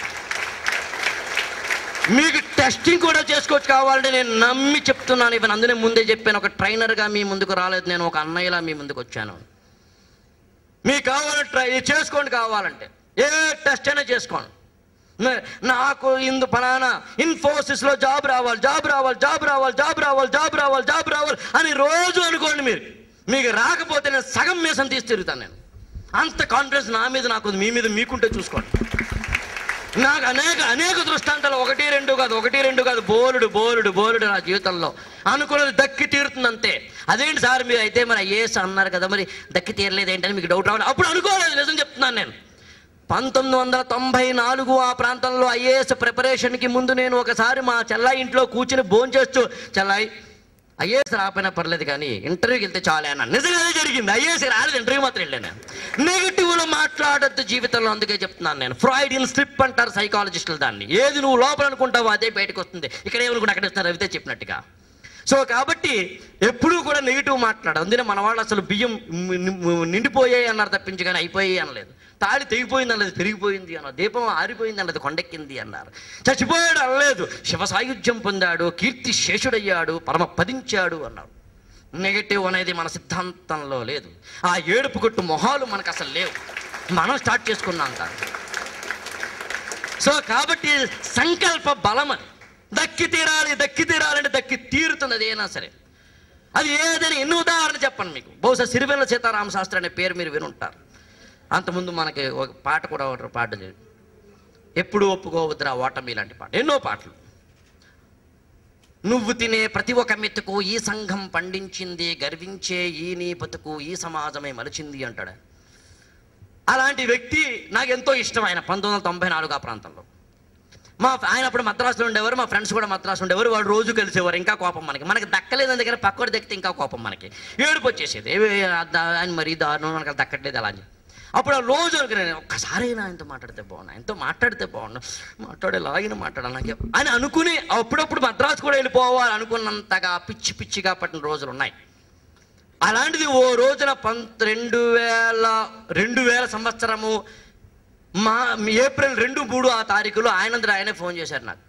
మీకు టెస్టింగ్ కూడా చేసుకోవచ్చు కావాలంటే నేను నమ్మి చెప్తున్నాను ఇవన్నీ అందునే ముందే చెప్పాను ఒక ట్రైనర్గా మీ ముందుకు రాలేదు నేను ఒక అన్నయ్యలా మీ ముందుకు వచ్చాను మీకు కావాలంటే ట్రై చేసుకోండి కావాలంటే ఏ టెస్ట్ అయినా చేసుకోండి నే- నాకు ఇందు ఫలానా ఇన్ఫోసిస్లో జాబ్ రావాలి జాబ్ రావాలి జాబ్ రావాలి జాబ్ రావాలి జాబ్ రావాలి జాబ్ రావాలి అని రోజు అనుకోండి మీరు మీకు రాకపోతే నేను సగం మీసం తీసి తిరుగుతాను నేను అంత కాన్ఫిడెన్స్ నా మీద నాకు ఉంది, మీ మీద మీకుంటే చూసుకోండి నాకు అనేక అనేక దృష్టాంతాలు ఒకటి రెండు కాదు ఒకటి రెండు కాదు బోలుడు బోలుడు బోలుడు నా జీవితంలో అనుకున్నది దక్కి తీరుతుంది అంతే అదేంటి సార్ మీరు అయితే మరి ఐఏఎస్ అన్నారు కదా మరి దక్కి తీరలేదు ఏంటని మీకు డౌట్ రావాలి అప్పుడు అనుకోలేదు నిజం చెప్తున్నాను నేను పంతొమ్మిది వందల తొంభై నాలుగు ఆ ప్రాంతంలో ఐఏఎస్ ప్రిపరేషన్కి ముందు నేను ఒకసారి మా చెల్లాయి ఇంట్లో కూర్చుని భోంచేస్తూ చెల్లాయి ఐఏఎస్ రాకపోయినా పర్లేదు కానీ ఇంటర్వ్యూకి వెళ్తే చాలే అన్నాను నిజంగా అదే జరిగింది ఐఏఎస్ రాలేదు ఇంటర్వ్యూ మాత్రం వెళ్ళాను నెగిటివ్లో మాట్లాడద్దు జీవితంలో అందుకే చెప్తున్నాను నేను ఫ్రాయిడియన్ స్ట్రిప్ అంటారు సైకాలజిస్టులు దాన్ని ఏది నువ్వు లోపల అనుకుంటావో అదే బయటకు వస్తుంది ఇక్కడ ఏమనుకుంటే అక్కడ ఇస్తారు రవితే చెప్పినట్టుగా సో కాబట్టి ఎప్పుడూ కూడా నెగిటివ్ మాట్లాడదు అందుకే మన వాళ్ళు అసలు బియ్యం ని- నిండిపోయాయి అన్నారు తప్పించి కానీ అయిపోయాయి అనలేదు తాళి తెగిపోయింది అనలేదు పెరిగిపోయింది అన్నారు దీపం ఆరిపోయింది అన్నది కొండెక్కింది అన్నారు చచ్చిపోయాడు అనలేదు శివ సాయుధ్యం పొందాడు కీర్తి శేషుడయ్యాడు పరమ పదించాడు అన్నారు నెగటివ్ అనేది మన సిద్ధాంతంలో లేదు ఆ ఏడుపు కొట్టు మొహాలు మనకు అసలు లేవు మనం స్టార్ట్ చేసుకున్నాం కాదు సో కాబట్టి సంకల్ప బలం అది దక్కి తీరాలి దక్కి తీరాలంటే దక్కి తీరుతుంది అది ఏనా సరే అది ఏదని ఎన్ని ఉదాహరణ చెప్పండి మీకు బహుశా సిరివెల్ల సీతారామ శాస్త్రి అనే పేరు మీరు వినుంటారు అంతకుముందు మనకి ఒక పాట కూడా ఒకటి పాట లేదు ఎప్పుడు ఒప్పుకోవద్దురా ఓటమి లాంటి పాట ఎన్నో పాటలు నువ్వు తినే ప్రతి ఒక్క మెతుకు ఈ సంఘం పండించింది గర్వించే ఈ నీ బతుకు ఈ సమాజమే మలిచింది అంటాడు అలాంటి వ్యక్తి నాకు ఎంతో ఇష్టం ఆయన పంతొమ్మిది వందల తొంభై నాలుగు ఆ ప్రాంతంలో మా ఆయన అప్పుడు మద్రాసులో ఉండేవారు మా ఫ్రెండ్స్ కూడా మద్రాసు ఉండేవారు వాళ్ళు రోజు కలిసేవారు ఇంకా కోపం మనకి మనకి దక్కలేదు దగ్గర పక్కడు దక్కితే ఇంకా కోపం మనకి ఏడుపు వచ్చేసేది ఏ- ఏ- దా- ఆయన మరీ దారుణం మనకు అది దక్కట్లేదు అలా అని చెప్పి. అప్పుడు ఆ రోజు అనుకునే ఒక్కసారి ఆయనతో మాట్లాడితే బాగున్నా ఆయనతో మాట్లాడితే బాగున్నా మాట్లాడేలా ఆయన మాట్లాడాలి నాకు అని అనుకుని అప్పుడప్పుడు మద్రాసు కూడా వెళ్ళిపోవాలి అనుకున్నంతగా పిచ్చి పిచ్చిగా పట్టిన రోజులు ఉన్నాయి అలాంటిది ఓ రోజున పంత రెండు వేల రెండు వేల సంవత్సరము మా ఏప్రిల్ రెండు మూడు ఆ తారీఖులో ఆయనందరూ ఆయనే ఫోన్ చేశారు నాకు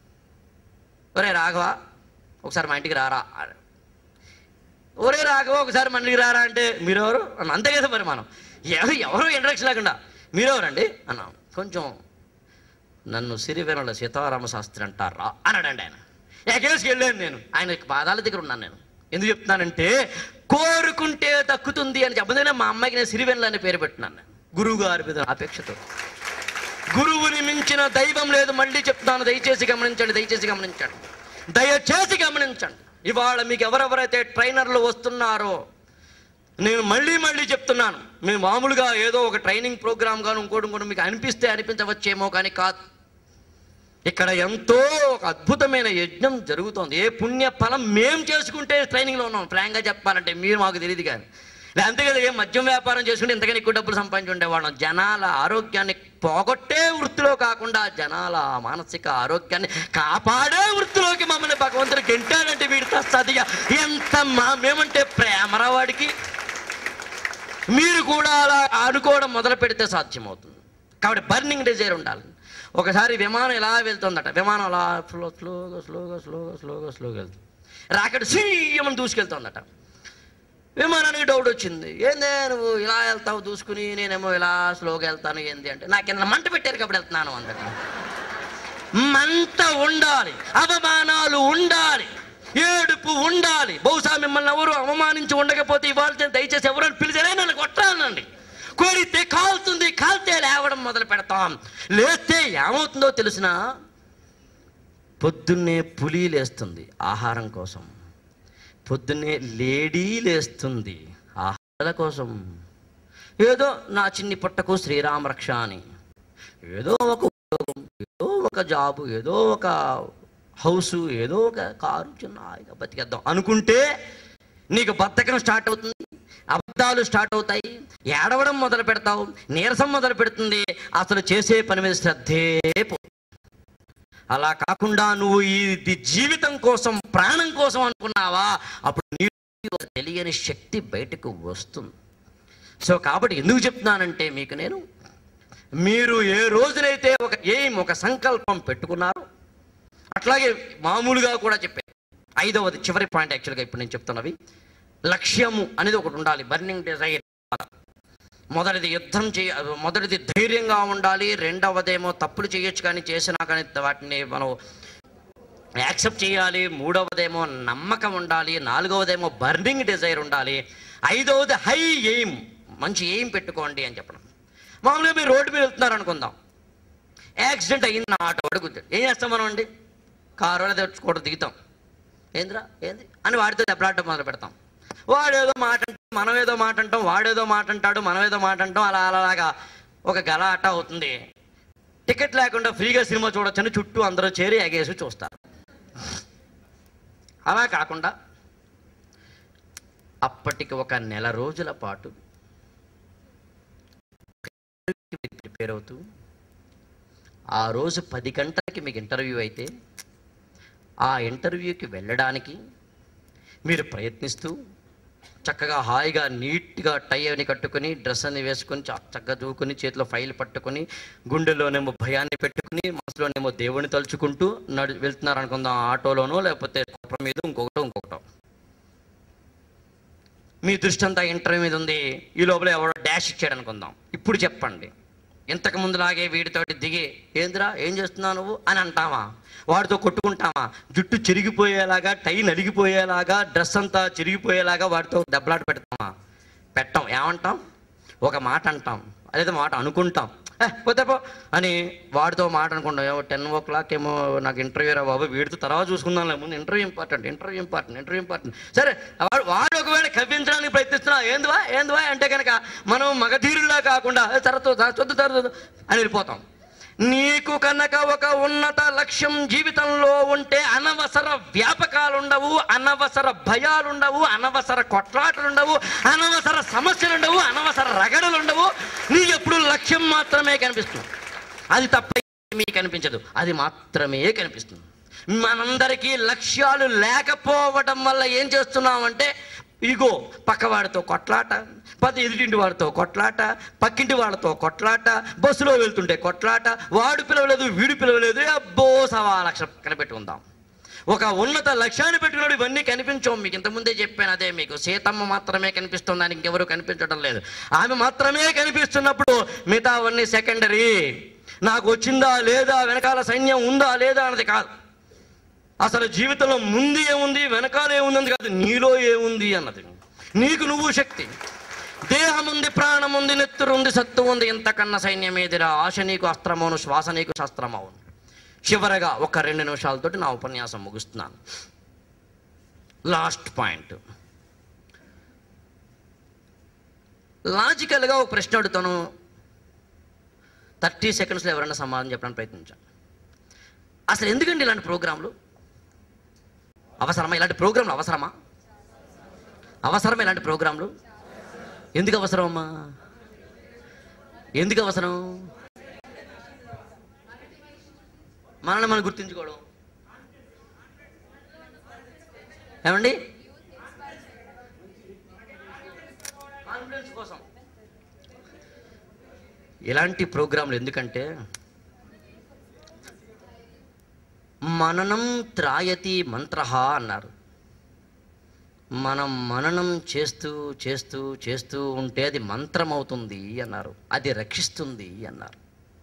ఒరే రాఘవ ఒకసారి మా ఇంటికి రారా అన్నాడు. ఒరే రాఘవ ఒకసారి మన ఇంటికి రారా అంటే మీరెవరు అన్న అంతే కదా మరి మనం ఎవరు ఎవరు ఇంట్రడక్షన్ లేకుండా మీరెవరండి అన్నాం కొంచెం నన్ను సిరివెనల సీతారామ శాస్త్రి అంటారా అన్నాడండి ఆయన ఎగేసుకు వెళ్ళాను నేను ఆయన పాదాల దగ్గర ఉన్నాను నేను ఎందుకు చెప్తున్నానంటే కోరుకుంటే దక్కుతుంది అని చెప్పదనే మా అమ్మాయికి నేను సిరివెనల అని పేరు పెట్టినాను నేను. గురువు గారి మీద అపేక్షతో గురువుని మించిన దైవం లేదు మళ్ళీ చెప్తాను దయచేసి గమనించండి దయచేసి గమనించండి దయచేసి గమనించండి ఇవాళ మీకు ఎవరెవరైతే ట్రైనర్లు వస్తున్నారో నేను మళ్ళీ మళ్ళీ చెప్తున్నాను మేము మామూలుగా ఏదో ఒక ట్రైనింగ్ ప్రోగ్రామ్ గాను ఇంకోటి ఇంకోటి మీకు అనిపిస్తే అనిపించవచ్చేమో కానీ కాదు ఇక్కడ ఎంతో ఒక అద్భుతమైన యజ్ఞం జరుగుతోంది ఏ పుణ్య ఫలం మేం చేసుకుంటే ట్రైనింగ్లో ఉన్నాం ఫ్రాంక్గా చెప్పాలంటే మీరు మాకు తెలియదు కానీ లే అంతే కదా ఏ మద్యం వ్యాపారం చేసుకుంటే ఇంతకని ఎక్కువ డబ్బులు సంపాదించి ఉండేవాళ్ళం జనాల ఆరోగ్యాన్ని పోగొట్టే వృత్తిలో కాకుండా జనాల మానసిక ఆరోగ్యాన్ని కాపాడే వృత్తిలోకి మమ్మల్ని భగవంతుడు గెంటాడంటే వీడి తస్తదిగా ఎంత మా మేమంటే ప్రేమరా వాడికి మీరు కూడా అలా అనుకోవడం మొదలు పెడితే సాధ్యమవుతుంది కాబట్టి బర్నింగ్ డిజైర్ ఉండాలి ఒకసారి విమానం ఎలా వెళ్తుందట విమానం అలా స్లో స్లోగా స్లోగా స్లోగా స్లోగా స్లోగా వెళ్తుంది రాకెట్ సీయమని దూసుకెళ్తుందట విమానానికి డౌట్ వచ్చింది ఏందే నువ్వు ఇలా వెళ్తావు దూసుకుని నేనేమో ఇలా స్లోగా వెళ్తాను ఏంది అంటే నాకు కింద మంట పెట్టారు కాబట్టి వెళ్తున్నాను అందట మంట ఉండాలి అవమానాలు ఉండాలి ఏడుపు ఉండాలి బహుశా మిమ్మల్ని ఎవరు అవమానించి ఉండకపోతే ఇవాళ నేను దయచేసి ఎవరైనా పిలిచారే నన్ను కొట్టానండి కొడితే కాలుతుంది కాల్తే లేవడం మొదలు పెడతాం లేస్తే ఏమవుతుందో తెలిసిన పొద్దున్నే పులి లేస్తుంది ఆహారం కోసం పొద్దున్నే లేడీ లేస్తుంది ఆహారాల కోసం ఏదో నా చిన్ని పుట్టకు శ్రీరామ రక్ష అని ఏదో ఒక ఉద్యోగం ఏదో ఒక జాబు ఏదో ఒక హౌసు ఏదో ఒక కారు చిన్న హాయిగా బతికేద్దాం అనుకుంటే నీకు బద్ధకం స్టార్ట్ అవుతుంది అబద్ధాలు స్టార్ట్ అవుతాయి ఏడవడం మొదలు పెడతావు నీరసం మొదలు పెడుతుంది అసలు చేసే పని మీద శ్రద్ధే పో అలా కాకుండా నువ్వు ఈ ఇది జీవితం కోసం ప్రాణం కోసం అనుకున్నావా అప్పుడు నీ ఒక తెలియని శక్తి బయటకు వస్తుంది సో కాబట్టి ఎందుకు చెప్తున్నానంటే మీకు నేను మీరు ఏ రోజునైతే ఒక ఎయిమ్ ఒక సంకల్పం పెట్టుకున్నారో అట్లాగే మామూలుగా కూడా చెప్పాను ఐదవది చివరి పాయింట్ యాక్చువల్గా ఇప్పుడు నేను చెప్తున్నవి లక్ష్యము అనేది ఒకటి ఉండాలి బర్నింగ్ డిజైర్ మొదటిది యుద్ధం చేయ మొదటిది ధైర్యంగా ఉండాలి రెండవదేమో తప్పులు చేయొచ్చు కానీ చేసినా కానీ వాటిని మనం యాక్సెప్ట్ చేయాలి మూడవదేమో నమ్మకం ఉండాలి నాలుగవదేమో బర్నింగ్ డిజైర్ ఉండాలి ఐదవది హై ఎయిమ్ మంచి ఎయిమ్ పెట్టుకోండి అని చెప్పడం మామూలుగా మీరు రోడ్డు మీద వెళ్తున్నారు అనుకుందాం యాక్సిడెంట్ అయ్యింది నా ఆటో వాడు గుద్దాడు ఏం చేస్తాం మనం అండి కారు వాళ్ళ తెచ్చుకోవడం దిగుతాం ఏందిరా ఏంది అని వాడితో దెబ్బలాడటం మొదలు పెడతాం వాడేదో మాట అంటాం మనం ఏదో మాట అంటాం వాడేదో మాట అంటాడు మనం ఏదో మాట అంటాం అలా అలా అలాగా ఒక గలాట అవుతుంది టికెట్ లేకుండా ఫ్రీగా సినిమా చూడొచ్చని చుట్టూ అందరూ చేరి ఎగేసి చూస్తారు అలా కాకుండా అప్పటికి ఒక నెల రోజుల పాటు ప్రిపేర్ అవుతూ ఆ రోజు పది గంటలకి మీకు ఇంటర్వ్యూ అయితే ఆ ఇంటర్వ్యూకి వెళ్ళడానికి మీరు ప్రయత్నిస్తూ చక్కగా హాయిగా నీట్గా టై అని కట్టుకొని డ్రెస్ అని వేసుకొని చ- చక్కగా దూకుని చేతిలో ఫైల్ పట్టుకొని గుండెలోనేమో భయాన్ని పెట్టుకుని మనసులోనేమో దేవుని తలుచుకుంటూ నడు వెళ్తున్నారు అనుకుందాం ఆటోలోనో లేకపోతే కుప్ప మీద ఇంకొకటో ఇంకొకటో మీ దృష్టి అంతా ఇంటర్వ్యూ మీద ఉంది ఈ లోపల ఎవడో డాష్ ఇచ్చాడు అనుకుందాం ఇప్పుడు చెప్పండి ఇంతకు ముందులాగే వీడితోటి దిగి ఏందిరా ఏం చేస్తున్నావు నువ్వు అని అంటామా వాడితో కొట్టుకుంటామా జుట్టు చెరిగిపోయేలాగా టై నలిగిపోయేలాగా డ్రెస్ అంతా చిరిగిపోయేలాగా వాడితో దెబ్బలాట పెడతామా పెట్టం ఏమంటాం ఒక మాట అంటాం అదే మాట అనుకుంటాం ఏ పోతే పో అని వాడితో మాట అనుకుంటాం ఏమో టెన్ ఓ క్లాక్ ఏమో నాకు ఇంటర్వ్యూ రా బాబు వీడితో తర్వాత చూసుకుందాంలే ముందు interview important interview important interview important సరే వాడు వాడు ఒకవేళ కవ్వించడానికి ప్రయత్నిస్తున్నా ఏందివా ఏందివా అంటే కనుక మనం మగధీరులా కాకుండా "ఏ, తర్వాత చొద్దు తర్వాత అని వెళ్ళిపోతాం నీకు కనుక ఒక ఉన్నత లక్ష్యం జీవితంలో ఉంటే అనవసర వ్యాపకాలు ఉండవు అనవసర భయాలు ఉండవు అనవసర కొట్లాటలు ఉండవు అనవసర సమస్యలు ఉండవు అనవసర రగడలు ఉండవు నీకు ఎప్పుడు లక్ష్యం మాత్రమే కనిపిస్తుంది అది తప్ప మీకు కనిపించదు అది మాత్రమే కనిపిస్తుంది మనందరికీ లక్ష్యాలు లేకపోవడం వల్ల ఏం చేస్తున్నామంటే ఇగో పక్కవాడితో కొట్లాట పది ఎదుటింటి వాడితో కొట్లాట పక్కింటి వాళ్ళతో కొట్లాట బస్సులో వెళ్తుంటే కొట్లాట వాడు పిలవలేదు వీడు పిలవలేదు అబ్బో సవా లక్ష కనిపెట్టుకుందాం ఒక ఉన్నత లక్ష్యాన్ని పెట్టుకున్నాడు ఇవన్నీ కనిపించవు మీకు ఇంతకుముందే చెప్పాను అదే మీకు సీతమ్మ మాత్రమే కనిపిస్తుంది దానికి ఇంకెవరు కనిపించడం లేదు ఆమె మాత్రమే కనిపిస్తున్నప్పుడు మిగతా అవన్నీ సెకండరీ నాకు వచ్చిందా లేదా వెనకాల సైన్యం ఉందా లేదా అన్నది కాదు అసలు జీవితంలో ముందు ఏముంది వెనకాల ఏముంది కాదు నీలో ఏముంది అన్నది నీకు నువ్వు శక్తి దేహం ఉంది ప్రాణం ఉంది నెత్తురు ఉంది సత్తు ఉంది ఇంతకన్నా సైన్యం ఏదిరా ఆశ నీకు అస్త్రమవును శ్వాస నీకు శస్త్రమవును చివరగా ఒక రెండు నిమిషాలతోటి నా ఉపన్యాసం ముగిస్తున్నాను లాస్ట్ పాయింట్ లాజికల్గా ఒక ప్రశ్న అడుగుతాను థర్టీ సెకండ్స్లో ఎవరైనా సమాధానం చెప్పడానికి ప్రయత్నించాను అసలు ఎందుకండి ఇలాంటి ప్రోగ్రాంలు అవసరమా ఇలాంటి ప్రోగ్రాంలు అవసరమా అవసరమా ఇలాంటి ప్రోగ్రాంలు ఎందుకు అవసరం అమ్మా ఎందుకు అవసరం మనల్ని మనం గుర్తించుకోవడం ఏమండి కాన్ఫిడెన్స్ కోసం ఇలాంటి ప్రోగ్రాంలు ఎందుకంటే మననం త్రాయతి మంత్ర అన్నారు మనం మననం చేస్తూ చేస్తూ చేస్తూ ఉంటే అది మంత్రం అవుతుంది అన్నారు అది రక్షిస్తుంది అన్నారు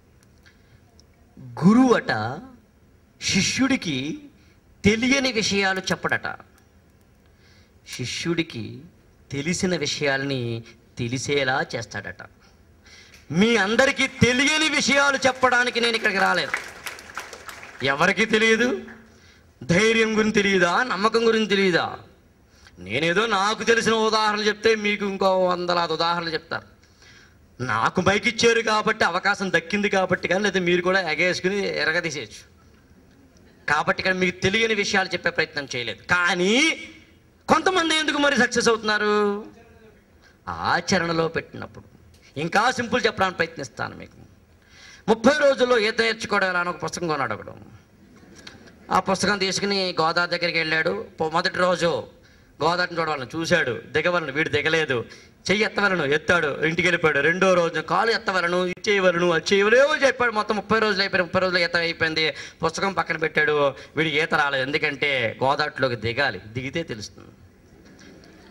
గురువట శిష్యుడికి తెలియని విషయాలు చెప్పడట శిష్యుడికి తెలిసిన విషయాల్ని తెలిసేలా చేస్తాడట మీ అందరికీ తెలియని విషయాలు చెప్పడానికి నేను ఇక్కడికి రాలేదు ఎవరికి తెలియదు ధైర్యం గురించి తెలియదా నమ్మకం గురించి తెలియదా నేనేదో నాకు తెలిసిన ఉదాహరణలు చెప్తే మీకు ఇంకో వందలాది ఉదాహరణలు చెప్తారు నాకు మైక్ ఇచ్చారు కాబట్టి అవకాశం దక్కింది కాబట్టి కానీ లేదా మీరు కూడా ఎగేసుకుని ఎరగదీసేయచ్చు కాబట్టి ఇక్కడ మీకు తెలియని విషయాలు చెప్పే ప్రయత్నం చేయలేదు కానీ కొంతమంది ఎందుకు మరి సక్సెస్ అవుతున్నారు ఆచరణలో పెట్టినప్పుడు ఇంకా సింపుల్ చెప్పడానికి ప్రయత్నిస్తాను మీకు ముప్పై రోజుల్లో ఈత నేర్చుకోవడం ఎలా అని ఒక పుస్తకం కొన్నాడు ఒకడు ఆ పుస్తకం తీసుకుని గోదావరి దగ్గరికి వెళ్ళాడు పొ- మొదటి రోజు గోదావరిని చూడవాళ్ళని చూశాడు దిగవలను వీడు దిగలేదు చెయ్యి ఎత్తవలను ఎత్తాడు ఇంటికి వెళ్ళిపోయాడు రెండో రోజు కాలు ఎత్తవలను ఇది చేయవలను అది చేయవలను ఏవో చెప్పాడు మొత్తం ముప్పై రోజులు అయిపోయింది ముప్పై రోజులు ఈత అయిపోయింది పుస్తకం పక్కన పెట్టాడు వీడు ఈత రాలేదు ఎందుకంటే గోదావరిలోకి దిగాలి దిగితే తెలుస్తుంది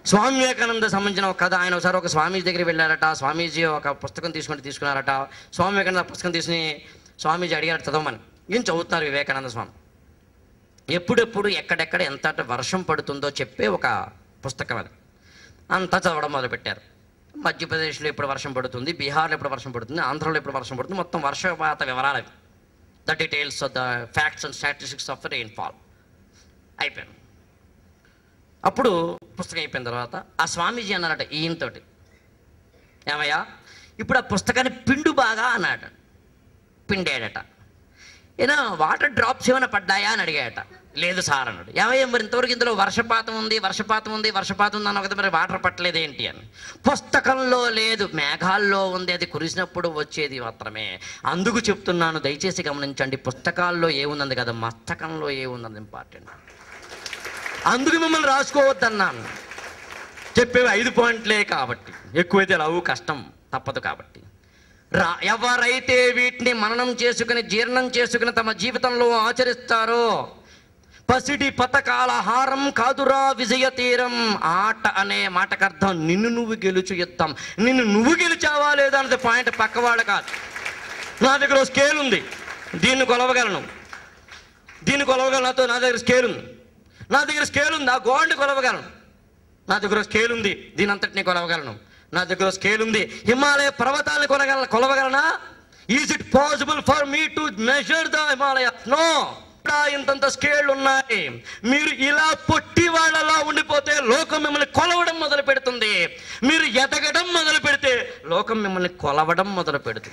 స్వామి వివేకానంద సంబంధించిన ఒక కథ ఆయన ఒకసారి ఒక స్వామీజీ దగ్గరికి వెళ్ళారట స్వామీజీ ఒక పుస్తకం తీసుకుంటే తీసుకున్నారట స్వామి వివేకానంద ఆ పుస్తకం తీసుకుని స్వామీజీ అడిగారు చదవమని ఏం చదువుతున్నారు వివేకానంద స్వామి ఎప్పుడెప్పుడు ఎక్కడెక్కడ ఎంత వర్షం పడుతుందో చెప్పే ఒక పుస్తకం అది అంతా చదవడం మొదలుపెట్టారు మధ్యప్రదేశ్లో ఎప్పుడు వర్షం పడుతుంది బీహార్లో ఎప్పుడు వర్షం పడుతుంది ఆంధ్రలో ఎప్పుడు వర్షం పడుతుంది మొత్తం వర్షపాత వివరాలు అవి the details of the facts and statistics of rainfall అయిపోయాను అప్పుడు పుస్తకం అయిపోయిన తర్వాత ఆ స్వామీజీ అన్నారట ఈయనతోటి ఏమయ్యా ఇప్పుడు ఆ పుస్తకాన్ని పిండు బాగా అన్నాడు పిండాడట ఏనా వాటర్ డ్రాప్స్ ఏమైనా పడ్డాయా అని అడిగాడట లేదు సార్ అన్నాడు ఏమయ్య మరి ఇంతవరకు ఇందులో వర్షపాతం ఉంది వర్షపాతం ఉంది వర్షపాతం ఉంది అన్న కదా మరి వాటర్ పట్టలేదు ఏంటి అని పుస్తకంలో లేదు మేఘాల్లో ఉంది అది కురిసినప్పుడు వచ్చేది మాత్రమే అందుకు చెప్తున్నాను దయచేసి గమనించండి పుస్తకాల్లో ఏముంది కదా మస్తకంలో ఏముంది ఇంపార్టెంట్ అందుకు మిమ్మల్ని రాసుకోవద్దన్నాను చెప్పేవి ఐదు పాయింట్లే కాబట్టి ఎక్కువైతే రావు కష్టం తప్పదు కాబట్టి రా ఎవరైతే వీటిని మననం చేసుకుని జీర్ణం చేసుకుని తమ జీవితంలో ఆచరిస్తారో పసిడి పతకాల హారం కాదురా విజయ తీరం ఆట అనే మాటకు అర్థం నిన్ను నువ్వు గెలుచు యుద్ధం నిన్ను నువ్వు గెలిచావా లేదా అన్నది పాయింట్ పక్కవాడు కాదు నా దగ్గర ఓ స్కేల్ ఉంది దీన్ని కొలవగలను దీన్ని కొలవగలను నాతో నా దగ్గర స్కేల్ ఉంది నా దగ్గర స్కేల్ ఉంది ఆ గోండి కొలవగలను నా దగ్గర స్కేల్ ఉంది దీని అంతటిని కొలవగలను నా దగ్గర స్కేల్ ఉంది హిమాలయ పర్వతాలను కొనగల కొలవగలనా is it possible for me to measure the Himalaya no ఇంతంత స్కేల్ ఉన్నాయి మీరు ఇలా పొట్టి వాళ్ళలా ఉండిపోతే లోకం మిమ్మల్ని కొలవడం మొదలు పెడుతుంది మీరు ఎదగడం మొదలు పెడితే లోకం మిమ్మల్ని కొలవడం మొదలు పెడుతుంది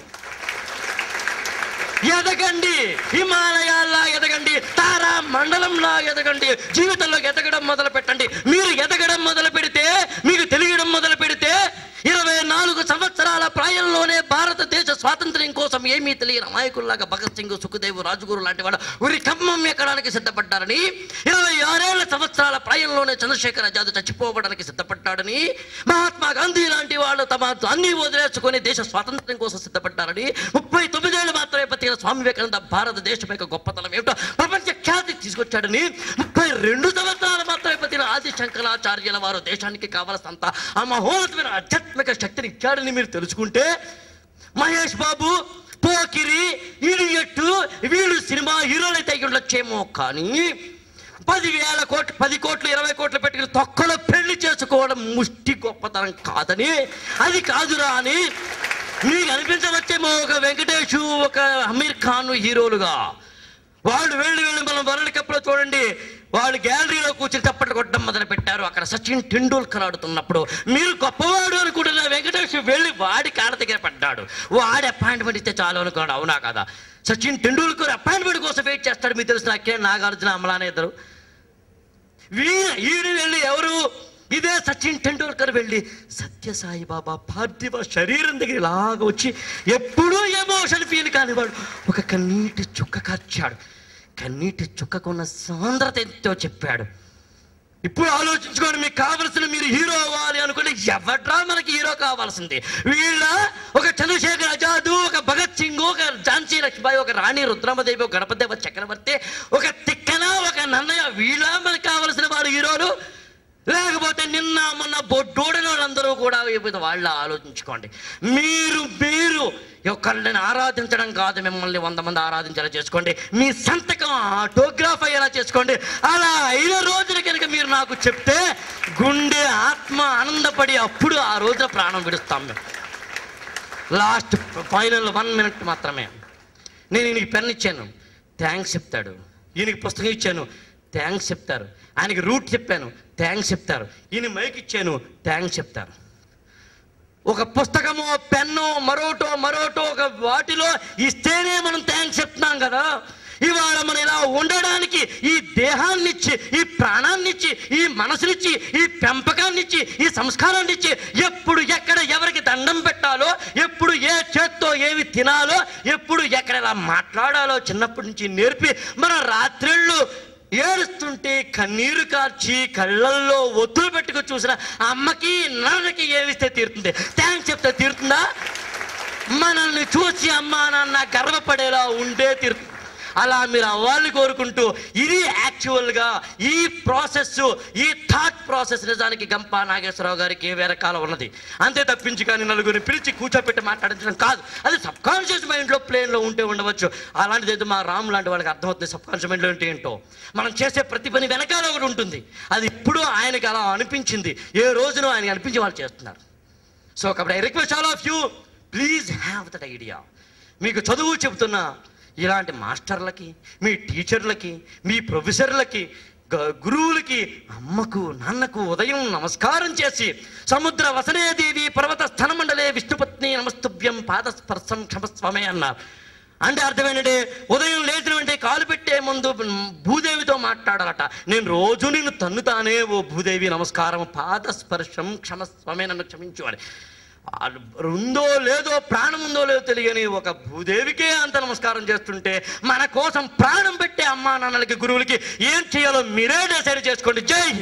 ఎదగండి హిమాలయాల్లా ఎదగండి తారా మండలంలా ఎదగండి జీవితంలో ఎదగడం మొదలు పెట్టండి మీరు ఎదగడం మొదలు పెడితే మీకు తెలియడం మొదలు పెడితే ఇరవై నాలుగు సంవత్సరాల ప్రాయంలోనే భారతదేశ స్వాతంత్ర్యం కోసం ఏమీ తెలియని అమాయకుల్లాగా భగత్ సింగ్ సుఖదేవ్ రాజుగురు లాంటి వాడు ఉరి ఖమ్మం ఎక్కడానికి సిద్ధపడ్డారని ఇరవై ఆరేళ్ల సంవత్సరాల ప్రాయంలోనే చంద్రశేఖర్ ఆజాద్ చచ్చిపోవడానికి సిద్ధపడ్డాడని మహాత్మా గాంధీ లాంటి వాళ్ళు తమ అన్ని వదిలేసుకొని దేశ స్వాతంత్ర్యం కోసం సిద్ధపడ్డారని ముప్పై తొమ్మిదేళ్ళు మాత్రమే బతికిన స్వామి వివేకానంద భారతదేశం యొక్క గొప్పతనం ఏమిటో ప్రపంచ ఖ్యాతి తీసుకొచ్చాడని ముప్పై రెండు సంవత్సరాలు మాత్రమే బతికిన ఆది శంకరాచార్యుల వారు దేశానికి కావలసినంత ఆ మహోన్నతమైన ఆధ్యాత్మిక శక్తిని ఇచ్చాడని మీరు తెలుసుకుంటే మహేష్ బాబు పోకిరి ఇడియట్టు వీళ్ళు సినిమా హీరోలు అయితే అయి ఉండొచ్చేమో కానీ పదివేల కోట్లు పది కోట్లు ఇరవై కోట్లు పెట్టుకుని తొక్కలో పెళ్లి చేసుకోవడం ముష్టి గొప్పతనం కాదని అది కాదురా అని మీకు అనిపించవచ్చేమో ఒక వెంకటేష్ ఒక అమీర్ ఖాన్ హీరోలుగా వాళ్ళు వెళ్ళి వెళ్ళి మనం వరల్డ్ కప్లో చూడండి వాళ్ళు గ్యాలరీలో కూర్చుని చప్పట్లు కొట్టడం మొదలు పెట్టారు అక్కడ సచిన్ టెండూల్కర్ ఆడుతున్నప్పుడు మీరు గొప్పవాడు అనుకుంటున్న వెంకటేష్ వెళ్ళి వాడి కాళ్ళ దగ్గర పడ్డాడు వాడి అపాయింట్మెంట్ ఇస్తే చాలు అనుకున్నాడు అవునా కదా సచిన్ టెండూల్కర్ అపాయింట్మెంట్ కోసం వెయిట్ చేస్తాడు మీకు తెలిసిన అక్కే నాగార్జున అమలానే ఇద్దరు వీణ ఈడు వెళ్ళి ఎవరు ఇదే సచిన్ టెండూల్కర్ వెళ్ళి సత్యసాయి బాబా పార్థివ శరీరం దగ్గర ఇలాగ వచ్చి ఎప్పుడూ ఎమోషన్ ఫీల్ కానివాడు ఒక కన్నీటి చుక్క కార్చాడు కన్నీటి చుక్కకున్న సాంద్రత ఎంతో చెప్పాడు ఇప్పుడు ఆలోచించుకోండి మీకు కావలసిన మీరు హీరో అవ్వాలి అనుకుంటే ఎవడ్రా మనకి హీరో కావాల్సింది వీళ్ళ ఒక చంద్రశేఖర్ ఆజాద్ ఒక భగత్ సింగ్ ఒక ఝాన్సీ లక్ష్మీబాయి ఒక రాణి రుద్రమదేవి ఒక గణపదేవ చక్రవర్తి ఒక తిక్కన ఒక నన్నయ్య వీళ్ళ మనకి కావలసిన వాడు హీరోలు లేకపోతే నిన్న మొన్న బొడ్డోడిన వాళ్ళందరూ కూడా అయిపోతే వాళ్ళు ఆలోచించుకోండి మీరు మీరు ఒకళ్ళని ఆరాధించడం కాదు మిమ్మల్ని వంద మంది ఆరాధించేలా చేసుకోండి మీ సంతకం ఆటోగ్రాఫ్ అయ్యేలా చేసుకోండి అలా అయిన రోజున కనుక మీరు నాకు చెప్తే గుండె ఆత్మ ఆనందపడి అప్పుడు ఆ రోజున ప్రాణం విడుస్తాం మేము లాస్ట్ ఫైనల్ వన్ మినిట్ మాత్రమే నేను ఈయనకి పెన్ ఇచ్చాను థ్యాంక్స్ చెప్తాడు ఈయనకి పుస్తకం ఇచ్చాను థ్యాంక్స్ చెప్తారు ఆయనకి రూట్ చెప్పాను థ్యాంక్స్ చెప్తారు ఈయన మైక్ ఇచ్చాను థ్యాంక్స్ చెప్తారు ఒక పుస్తకము పెన్ను మరోటో మరోటో ఒక వాటిలో ఇస్తేనే మనం థ్యాంక్స్ చెప్తున్నాం కదా ఇవాళ మనం ఇలా ఉండడానికి ఈ దేహాన్నిచ్చి ఈ ప్రాణాన్నిచ్చి ఈ మనసునిచ్చి ఈ పెంపకాన్నిచ్చి ఈ సంస్కారాన్నిచ్చి ఎప్పుడు ఎక్కడ ఎవరికి దండం పెట్టాలో ఎప్పుడు ఏ చేత్తో ఏవి తినాలో ఎప్పుడు ఎక్కడ ఎలా మాట్లాడాలో చిన్నప్పటి నుంచి నేర్పి మన రాత్రిళ్ళు ఏడుస్తుంటే కన్నీరు కార్చి కళ్ళల్లో ఒత్తులు పెట్టుకు చూసిన అమ్మకి నాన్నకి ఏమిస్తే తీరుతుంది థ్యాంక్స్ చెప్తే తీరుతుందా మనల్ని చూసి అమ్మా నాన్న గర్వపడేలా ఉండే తీరుతుంది అలా మీరు అవ్వాలని కోరుకుంటూ ఇది యాక్చువల్గా ఈ ప్రాసెస్ ఈ థాట్ ప్రాసెస్ నిజానికి గంప నాగేశ్వరరావు గారికి వేరే కాలం ఉన్నది అంతే తప్పించి కానీ నలుగురిని పిలిచి కూర్చోపెట్టి మాట్లాడించడం కాదు అది సబ్ కాన్షియస్ మైండ్లో ప్లేన్లో ఉంటే ఉండవచ్చు అలాంటిది ఏదో మా రామ్ లాంటి వాళ్ళకి అర్థమవుతుంది సబ్ కాన్షియస్ మైండ్లో అంటే ఏంటో మనం చేసే ప్రతి పని వెనకాల ఒకటి ఉంటుంది అది ఇప్పుడు ఆయనకి అలా అనిపించింది ఏ రోజున ఆయనకి అనిపించి వాళ్ళు చేస్తున్నారు సో కాబట్టి I request all of you please have that idea మీకు చదువు చెబుతున్న ఇలాంటి మాస్టర్లకి మీ టీచర్లకి మీ ప్రొఫెసర్లకి గ- గురువులకి అమ్మకు నాన్నకు ఉదయం నమస్కారం చేసి సముద్ర వసనేదేవి పర్వత స్థనమండలే విష్ణుపత్ని నమస్తుభ్యం పాదస్పర్శం క్షమస్వమే అన్నారు అంటే అర్థం ఏంటంటే ఉదయం లేచిన వెంటనే కాలు పెట్టే ముందు భూదేవితో మాట్లాడాలట నేను రోజు నిన్ను తన్నుతానే ఓ భూదేవి నమస్కారం పాదస్పర్శం క్షమస్వమే నన్ను క్షమించు అని ఆ ఉందో లేదో ప్రాణం ఉందో లేదో తెలియని ఒక భూదేవికే అంత నమస్కారం చేస్తుంటే మన కోసం ప్రాణం పెట్టే అమ్మా నాన్నలకి గురువులకి ఏం చేయాలో మీరే డిసైడ్ చేసుకోండి జై హింద్.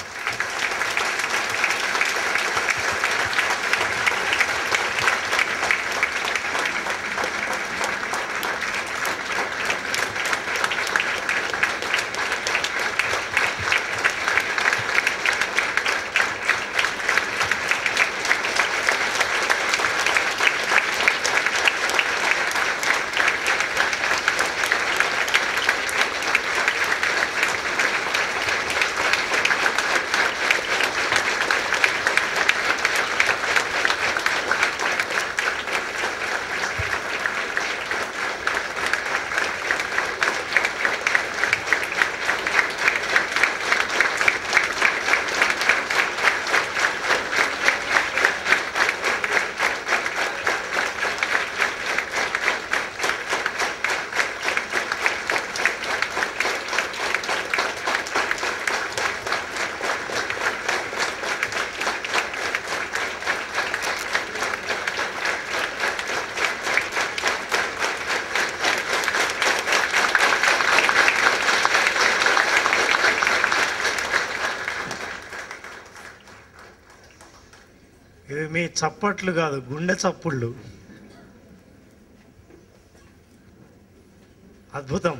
ఇవి మీ చప్పట్లు కాదు గుండె చప్పుళ్ళు అద్భుతం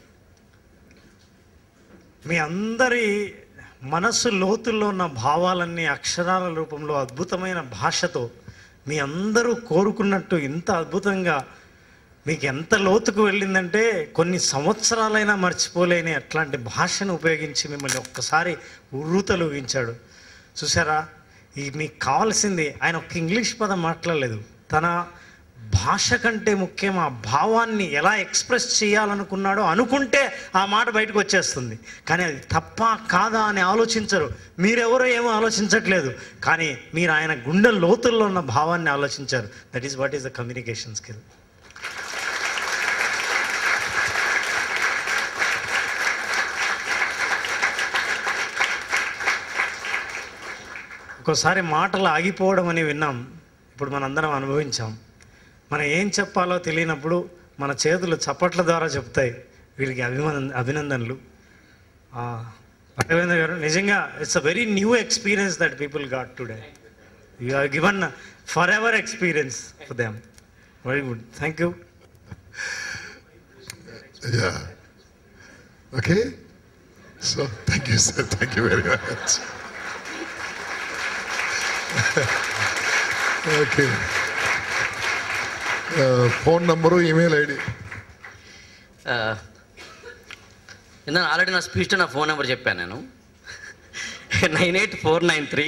మీ అందరి మనస్సు లోతుల్లో ఉన్న భావాలన్నీ అక్షరాల రూపంలో అద్భుతమైన భాషతో మీ అందరూ కోరుకున్నట్టు ఇంత అద్భుతంగా మీకు ఎంత లోతుకు వెళ్ళిందంటే కొన్ని సంవత్సరాలైనా మర్చిపోలేని అట్లాంటి భాషను ఉపయోగించి మిమ్మల్ని ఒక్కసారి ఉర్రూతలూగించాడు చూసారా ఈ మీకు కావాల్సింది ఆయన ఒక్క ఇంగ్లీష్ పదం మాట్లాడలేదు తన భాష కంటే ముఖ్యం ఆ భావాన్ని ఎలా ఎక్స్ప్రెస్ చేయాలనుకున్నాడో అనుకుంటే ఆ మాట బయటకు వచ్చేస్తుంది కానీ అది తప్ప కాదా అని ఆలోచించరు మీరెవరో ఏమో ఆలోచించట్లేదు కానీ మీరు ఆయన గుండె లోతుల్లో ఉన్న భావాన్ని ఆలోచించారు that is what is the communication skill ఒక్కోసారి మాటలు ఆగిపోవడం అని విన్నాం ఇప్పుడు మనందరం అనుభవించాం మనం ఏం చెప్పాలో తెలియనప్పుడు మన చేతులు చప్పట్ల ద్వారా చెప్తాయి వీళ్ళకి అభిమన అభినందనలు ఆ, రాఘవేంద్ర గారు నిజంగా it's a very new experience that people got today you are given for ever experience for them very good thank you
Yeah. Okay? So, thank you, sir. Thank you very much. okay. Phone number email ID
ఇందాక ఆల్రెడీ నా స్పీచ్లో నా ఫోన్ నెంబర్ చెప్పాను నేను nine eight four nine three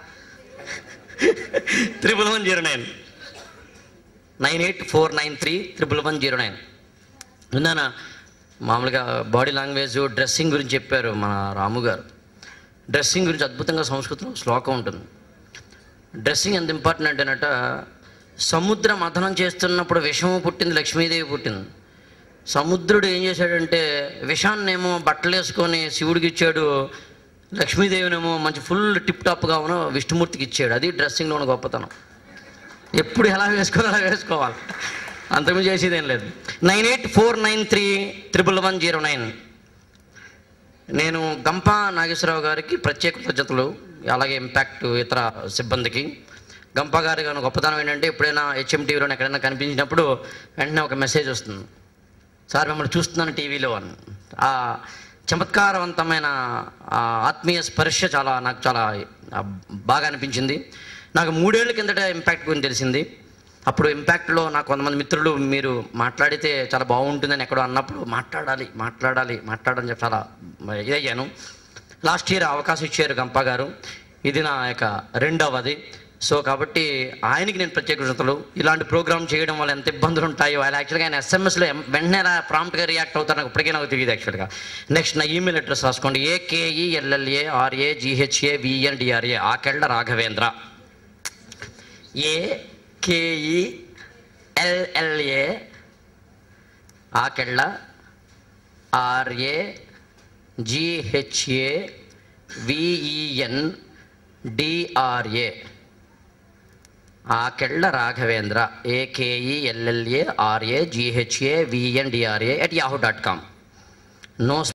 triple one zero nine nine eight four nine three triple one zero nine విన్నానా మామూలుగా బాడీ లాంగ్వేజ్ డ్రెస్సింగ్ గురించి చెప్పారు మన రాము గారు డ్రెస్సింగ్ గురించి అద్భుతంగా సంస్కృతంలో శ్లోకం ఉంటుంది డ్రెస్సింగ్ ఎంత ఇంపార్టెంట్ అంటేనట సముద్ర మథనం చేస్తున్నప్పుడు విషము పుట్టింది లక్ష్మీదేవి పుట్టింది సముద్రుడు ఏం చేశాడంటే విషాన్నేమో బట్టలు వేసుకొని శివుడికి ఇచ్చాడు లక్ష్మీదేవినేమో మంచి ఫుల్ టిప్ టాప్గా ఉన్న విష్ణుమూర్తికి ఇచ్చాడు అది డ్రెస్సింగ్లో ఉన్న గొప్పతనం ఎప్పుడు ఎలా వేసుకోవాలి అలా వేసుకోవాలి అంతకు చేసేది ఏం లేదు nine eight four nine three triple one zero nine నేను గంప నాగేశ్వరరావు గారికి ప్రత్యేక కృతజ్ఞతలు అలాగే ఇంపాక్ట్ ఇతర సిబ్బందికి గంప గారి గారి గొప్పతనం ఏంటంటే ఎప్పుడైనా హెచ్ఎం టీవీలో ఎక్కడైనా కనిపించినప్పుడు వెంటనే ఒక మెసేజ్ వస్తుంది సార్ మిమ్మల్ని చూస్తున్నాను టీవీలో అని ఆ చమత్కారవంతమైన ఆ ఆత్మీయ స్పర్శ చాలా నాకు చాలా ఆ, బాగా అనిపించింది నాకు మూడేళ్ల కిందట ఇంపాక్ట్ గురించి తెలిసింది అప్పుడు ఇంపాక్ట్లో నాకు కొంతమంది మిత్రులు మీరు మాట్లాడితే చాలా బాగుంటుందని ఎక్కడో అన్నప్పుడు మాట్లాడాలి మాట్లాడాలి మాట్లాడని చెప్పి చాలా ఇదయ్యాను లాస్ట్ ఇయర్ అవకాశం ఇచ్చారు గంప గారు ఇది నా యొక్క రెండవది సో కాబట్టి ఆయనకి నేను ప్రత్యేక కృతజ్ఞతలు ఇలాంటి ప్రోగ్రామ్ చేయడం వల్ల ఎంత ఇబ్బందులు ఉంటాయో ఆయన యాక్చువల్గా ఆయన ఎస్ఎంఎస్లో వెంటనే ఎలా ప్రాంప్ట్గా రియాక్ట్ అవుతారు నాకు ఇప్పటికీ నాకు తెలియదు యాక్చువల్గా నెక్స్ట్ నా ఈమెయిల్ అడ్రస్ రాసుకోండి A K E L L A R A G H A V N D R A Akella Raghavendra A K E L L A Akella R A G H A V E N D R A Akella Raghavendra A K E L L A R A G H A V N D R A at yahoo dot com no